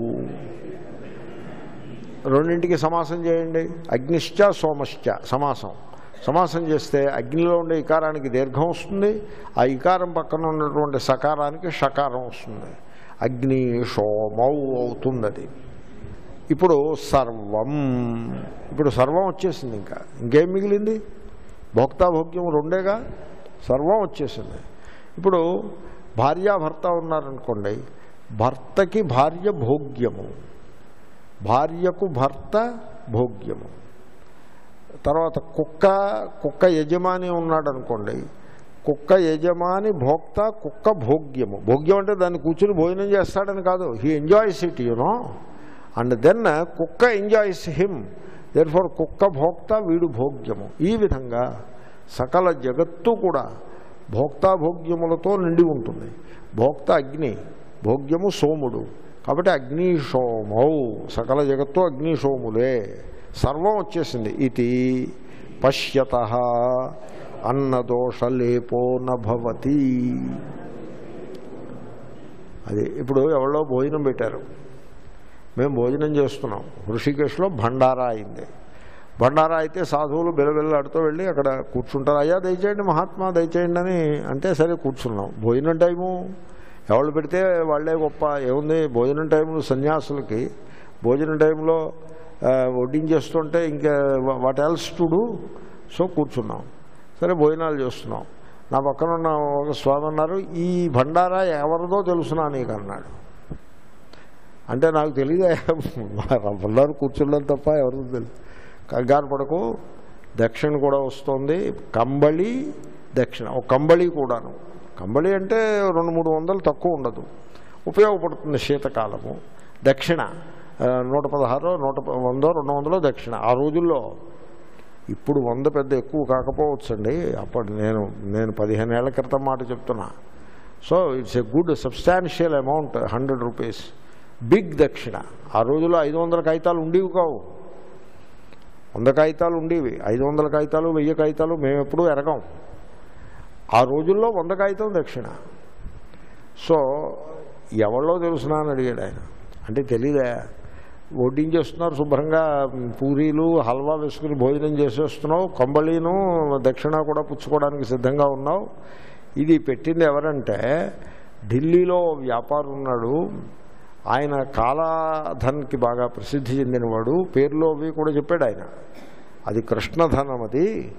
రెండింటికి సమాసం చేయండి అగ్నిశ్చ సోమశ్చ సమాసం సమాసం చేస్తే అగ్నిలో ఉండే ఇకారానికి దీర్ఘం వస్తుంది ఆ ఇకారం పక్కన ఉన్నటువంటి సకారానికి షకారం వస్తుంది అగ్ని సోమౌ అవుతుంది అది ఇప్పుడు సర్వం ఇప్పుడు సర్వం వచ్చేసింది ఇంకా ఇంకేం మిగిలింది భోక్తాభోగ్యం రెండేగా సర్వం వచ్చేసింది ఇప్పుడు భార్యాభర్త ఉన్నారనుకోండి భర్తకి భార్య భోగ్యము భార్యకు భర్త భోగ్యము తర్వాత కుక్క కుక్క యజమాని ఉన్నాడు అనుకోండి కుక్క యజమాని భోక్త కుక్క భోగ్యము భోగ్యం అంటే దాన్ని కూర్చుని భోజనం చేస్తాడని కాదు he enjoys it you know and then కుక్క ఎంజాయ్స్ హిమ్ దేర్ ఫర్ కుక్క భోక్త వీడు భోగ్యము ఈ విధంగా సకల జగత్తు కూడా భోక్తాభోగ్యములతో నిండి ఉంటుంది భోక్త అగ్ని భోగ్యము సోముడు కాబట్టి అగ్ని సోమౌ సకల జగత్తు అగ్ని సోములే సర్వం వచ్చేసింది ఇది పశ్యత అన్నదోషలేపో నభవతి అది ఇప్పుడు ఎవరో భోజనం పెట్టారు మేము భోజనం చేస్తున్నాం ఋషికేశ్లో భండారా అయింది భండారా అయితే సాధువులు బిలబిల్లాడుతూ వెళ్ళి అక్కడ కూర్చుంటారు అయ్యా దయచేయండి మహాత్మా దయచేయండి అని అంటే సరే కూర్చున్నాం భోజనం టైము ఎవరు పెడితే వాళ్ళే గొప్ప ఏముంది భోజనం టైంలో సన్యాసులకి భోజనం టైంలో ఆ, వడ్డించేస్తుంటే ఇంకా what else to do so కూర్చున్నాం సరే భోజనాలు చేస్తున్నాం నా పక్కన ఉన్న ఒక స్వామి అన్నారు ఈ భండారా ఎవరిదో తెలుసునా నీకు అన్నాడు అంటే నాకు తెలియదు రవ్వన్నారు కూర్చున్నాను తప్ప ఎవరిదో తెలియదు కంగారు పడకు దక్షిణ కూడా వస్తుంది కంబళి దక్షిణ ఒక కంబళి కూడాను కంబళి అంటే రెండు మూడు వందలు తక్కువ ఉండదు ఉపయోగపడుతుంది శీతకాలము దక్షిణ ఆ, నూట పదహారు నూట ప- వందో రెండు వందలో దక్షిణ ఆ రోజుల్లో ఇప్పుడు వంద పెద్ద ఎక్కువ కాకపోవచ్చండి అప్పుడు నేను నేను పదిహేను ఏళ్ల క్రితం మాట చెప్తున్నా so it's a good substantial amount hundred rupees big దక్షిణ ఆ రోజుల్లో ఐదు వందల కాగితాలు ఉండేవి కావు వంద కాగితాలు ఉండేవి ఐదు వందల కాగితాలు వెయ్యి కాగితాలు మేము ఎప్పుడూ ఎరగం ఆ రోజుల్లో వంద కాగితం దక్షిణ సో ఎవరిలో తెలుసునా అని అడిగాడు ఆయన అంటే తెలీదా వడ్డించేస్తున్నారు శుభ్రంగా పూరీలు హల్వా వేసుకుని భోజనం చేసేస్తున్నావు కంబళీను దక్షిణ కూడా పుచ్చుకోవడానికి సిద్ధంగా ఉన్నావు ఇది పెట్టింది ఎవరంటే ఢిల్లీలో వ్యాపారం ఉన్నాడు ఆయన కాలాధన్కి బాగా ప్రసిద్ధి చెందినవాడు పేర్లో అవి కూడా చెప్పాడు ఆయన అది కృష్ణధనం అది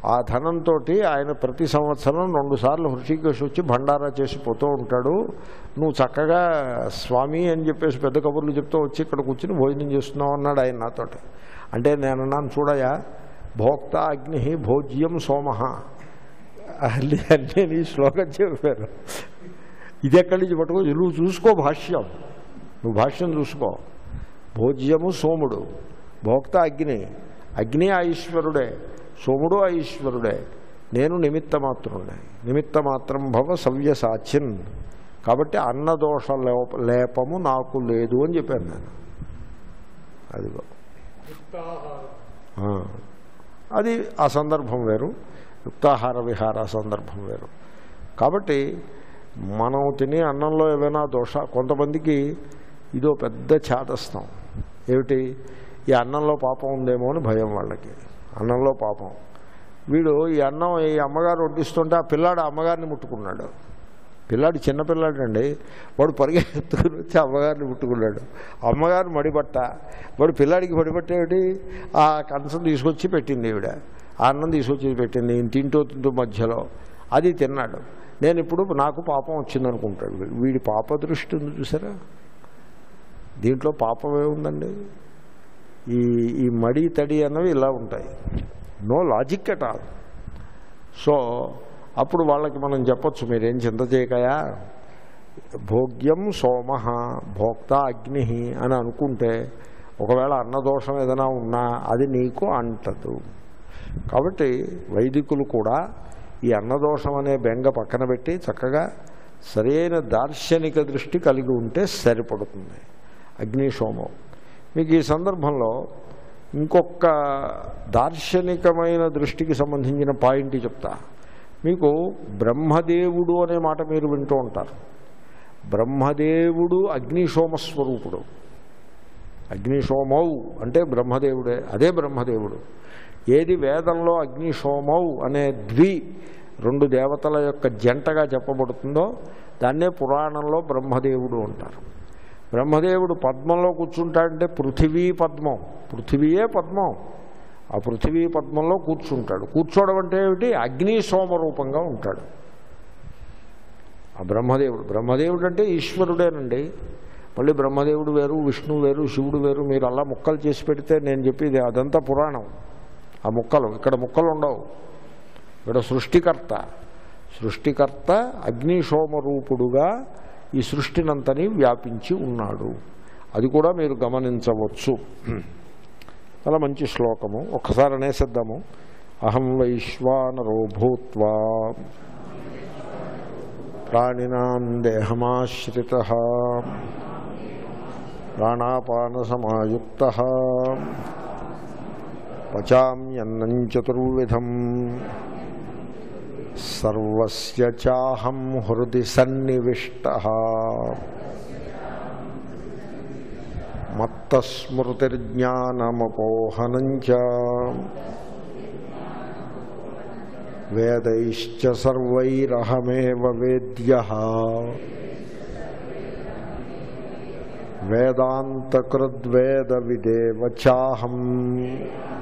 ఆ ధనంతో ఆయన ప్రతి సంవత్సరం రెండు సార్లు హృషికేశ్ వచ్చి భండారా చేసి పోతూ ఉంటాడు నువ్వు చక్కగా స్వామి అని చెప్పేసి పెద్ద కబుర్లు చెప్తూ వచ్చి ఇక్కడ కూర్చుని భోజనం చేస్తున్నావు అన్నాడు ఆయన నాతోటి అంటే నేను అన్నాను చూడయా భోక్త అగ్ని భోజ్యం సోమః అల్లి అన్నీ నీ శ్లోకం చెప్పారు ఇది ఎక్కడి నుంచి పట్టుకో నువ్వు చూసుకో భాష్యం నువ్వు భాష్యం చూసుకో భోజ్యము సోముడు భోక్త అగ్ని అగ్ని ఆ ఈశ్వరుడే సోముడు ఆ ఈశ్వరుడే నేను నిమిత్త మాత్రుడే నిమిత్త మాత్రం భవ సవ్యసాచిన్ కాబట్టి అన్నదోష లేప లేపము నాకు లేదు అని చెప్పాను నేను అదిగో ఆ. అది ఆ సందర్భం వేరు యుక్తాహార విహార సందర్భం వేరు కాబట్టి మనం తినే అన్నంలో ఏమైనా దోష కొంతమందికి ఇదో పెద్ద చేతస్థం ఏమిటి ఈ అన్నంలో పాపం ఉందేమో అని భయం వాళ్ళకి అన్నంలో పాపం వీడు ఈ అన్నం ఈ అమ్మగారు వడ్డిస్తుంటే ఆ పిల్లాడు అమ్మగారిని ముట్టుకున్నాడు పిల్లాడు చిన్న పిల్లాడు అండి వాడు పరిగెత్తుకుని వచ్చి అమ్మగారిని ముట్టుకున్నాడు అమ్మగారు మడిబట్ట వాడు పిల్లాడికి మడిబట్ట ఏమిటి ఆ కంచం తీసుకొచ్చి పెట్టింది ఈవిడ ఆ అన్నం తీసుకొచ్చి పెట్టింది ఈయన తింటూ తింటూ మధ్యలో అది తిన్నాడు నేను ఇప్పుడు నాకు పాపం వచ్చింది అనుకుంటాడు వీడు. వీడి పాప దృష్టి ఉంది చూసారా దీంట్లో పాపం ఏముందండి ఈ ఈ మడి తడి అన్నవి ఇలా ఉంటాయి no logic at all so అప్పుడు వాళ్ళకి మనం చెప్పొచ్చు మీరేం చింత చేయకయా భోగ్యం సోమ భోక్త అగ్ని అని అనుకుంటే ఒకవేళ అన్నదోషం ఏదైనా ఉన్నా అది నీకు అంటదు కాబట్టి వైదికులు కూడా ఈ అన్నదోషం అనే బెంగ పక్కన పెట్టి చక్కగా సరైన దార్శనిక దృష్టి కలిగి ఉంటే సరిపడుతుంది అగ్నిశోమం మీకు ఈ సందర్భంలో ఇంకొక దార్శనికమైన దృష్టికి సంబంధించిన పాయింట్ చెప్తా మీకు బ్రహ్మదేవుడు అనే మాట మీరు వింటూ ఉంటారు బ్రహ్మదేవుడు అగ్నిశోమ స్వరూపుడు అగ్నిశోమౌ అంటే బ్రహ్మదేవుడే అదే బ్రహ్మదేవుడు ఏది వేదంలో అగ్నిశోమౌ అనే ద్వి రెండు దేవతల యొక్క జంటగా చెప్పబడుతుందో దాన్నే పురాణంలో బ్రహ్మదేవుడు అంటారు బ్రహ్మదేవుడు పద్మంలో కూర్చుంటాడంటే పృథివీ పద్మం పృథివీయే పద్మం ఆ పృథివీ పద్మంలో కూర్చుంటాడు కూర్చోవడం అంటే ఏమిటి అగ్ని సోమ రూపంగా ఉంటాడు ఆ బ్రహ్మదేవుడు బ్రహ్మదేవుడు అంటే ఈశ్వరుడేనండి మళ్ళీ బ్రహ్మదేవుడు వేరు విష్ణువు వేరు శివుడు వేరు మీరు అలా ముక్కలు చేసి పెడితే నేను చెప్పేది అదంతా పురాణం ఆ ముక్కలు ఇక్కడ ముక్కలు ఉండవు ఇక్కడ సృష్టికర్త సృష్టికర్త అగ్నిశోమ రూపుడుగా ఈ సృష్టినంతని వ్యాపించి ఉన్నాడు అది కూడా మీరు గమనించవచ్చు చాలా మంచి శ్లోకము ఒక్కసారి అనేసిద్దాము అహం వైశ్వానరో భూత్వా ప్రాణినాం దేహమాశ్రిత ప్రాణాపానసమాయుక్త పచామ్యన్నం చతుర్విధం సర్వస్య చాహం హృది సన్నివిష్ట మత్తస్మృతిర్జ్ఞానమపోహనం చ వేదైశ్చ సర్వైరహమేవ వేద్య వేదాంతకృద్వేద విదేవ చాహం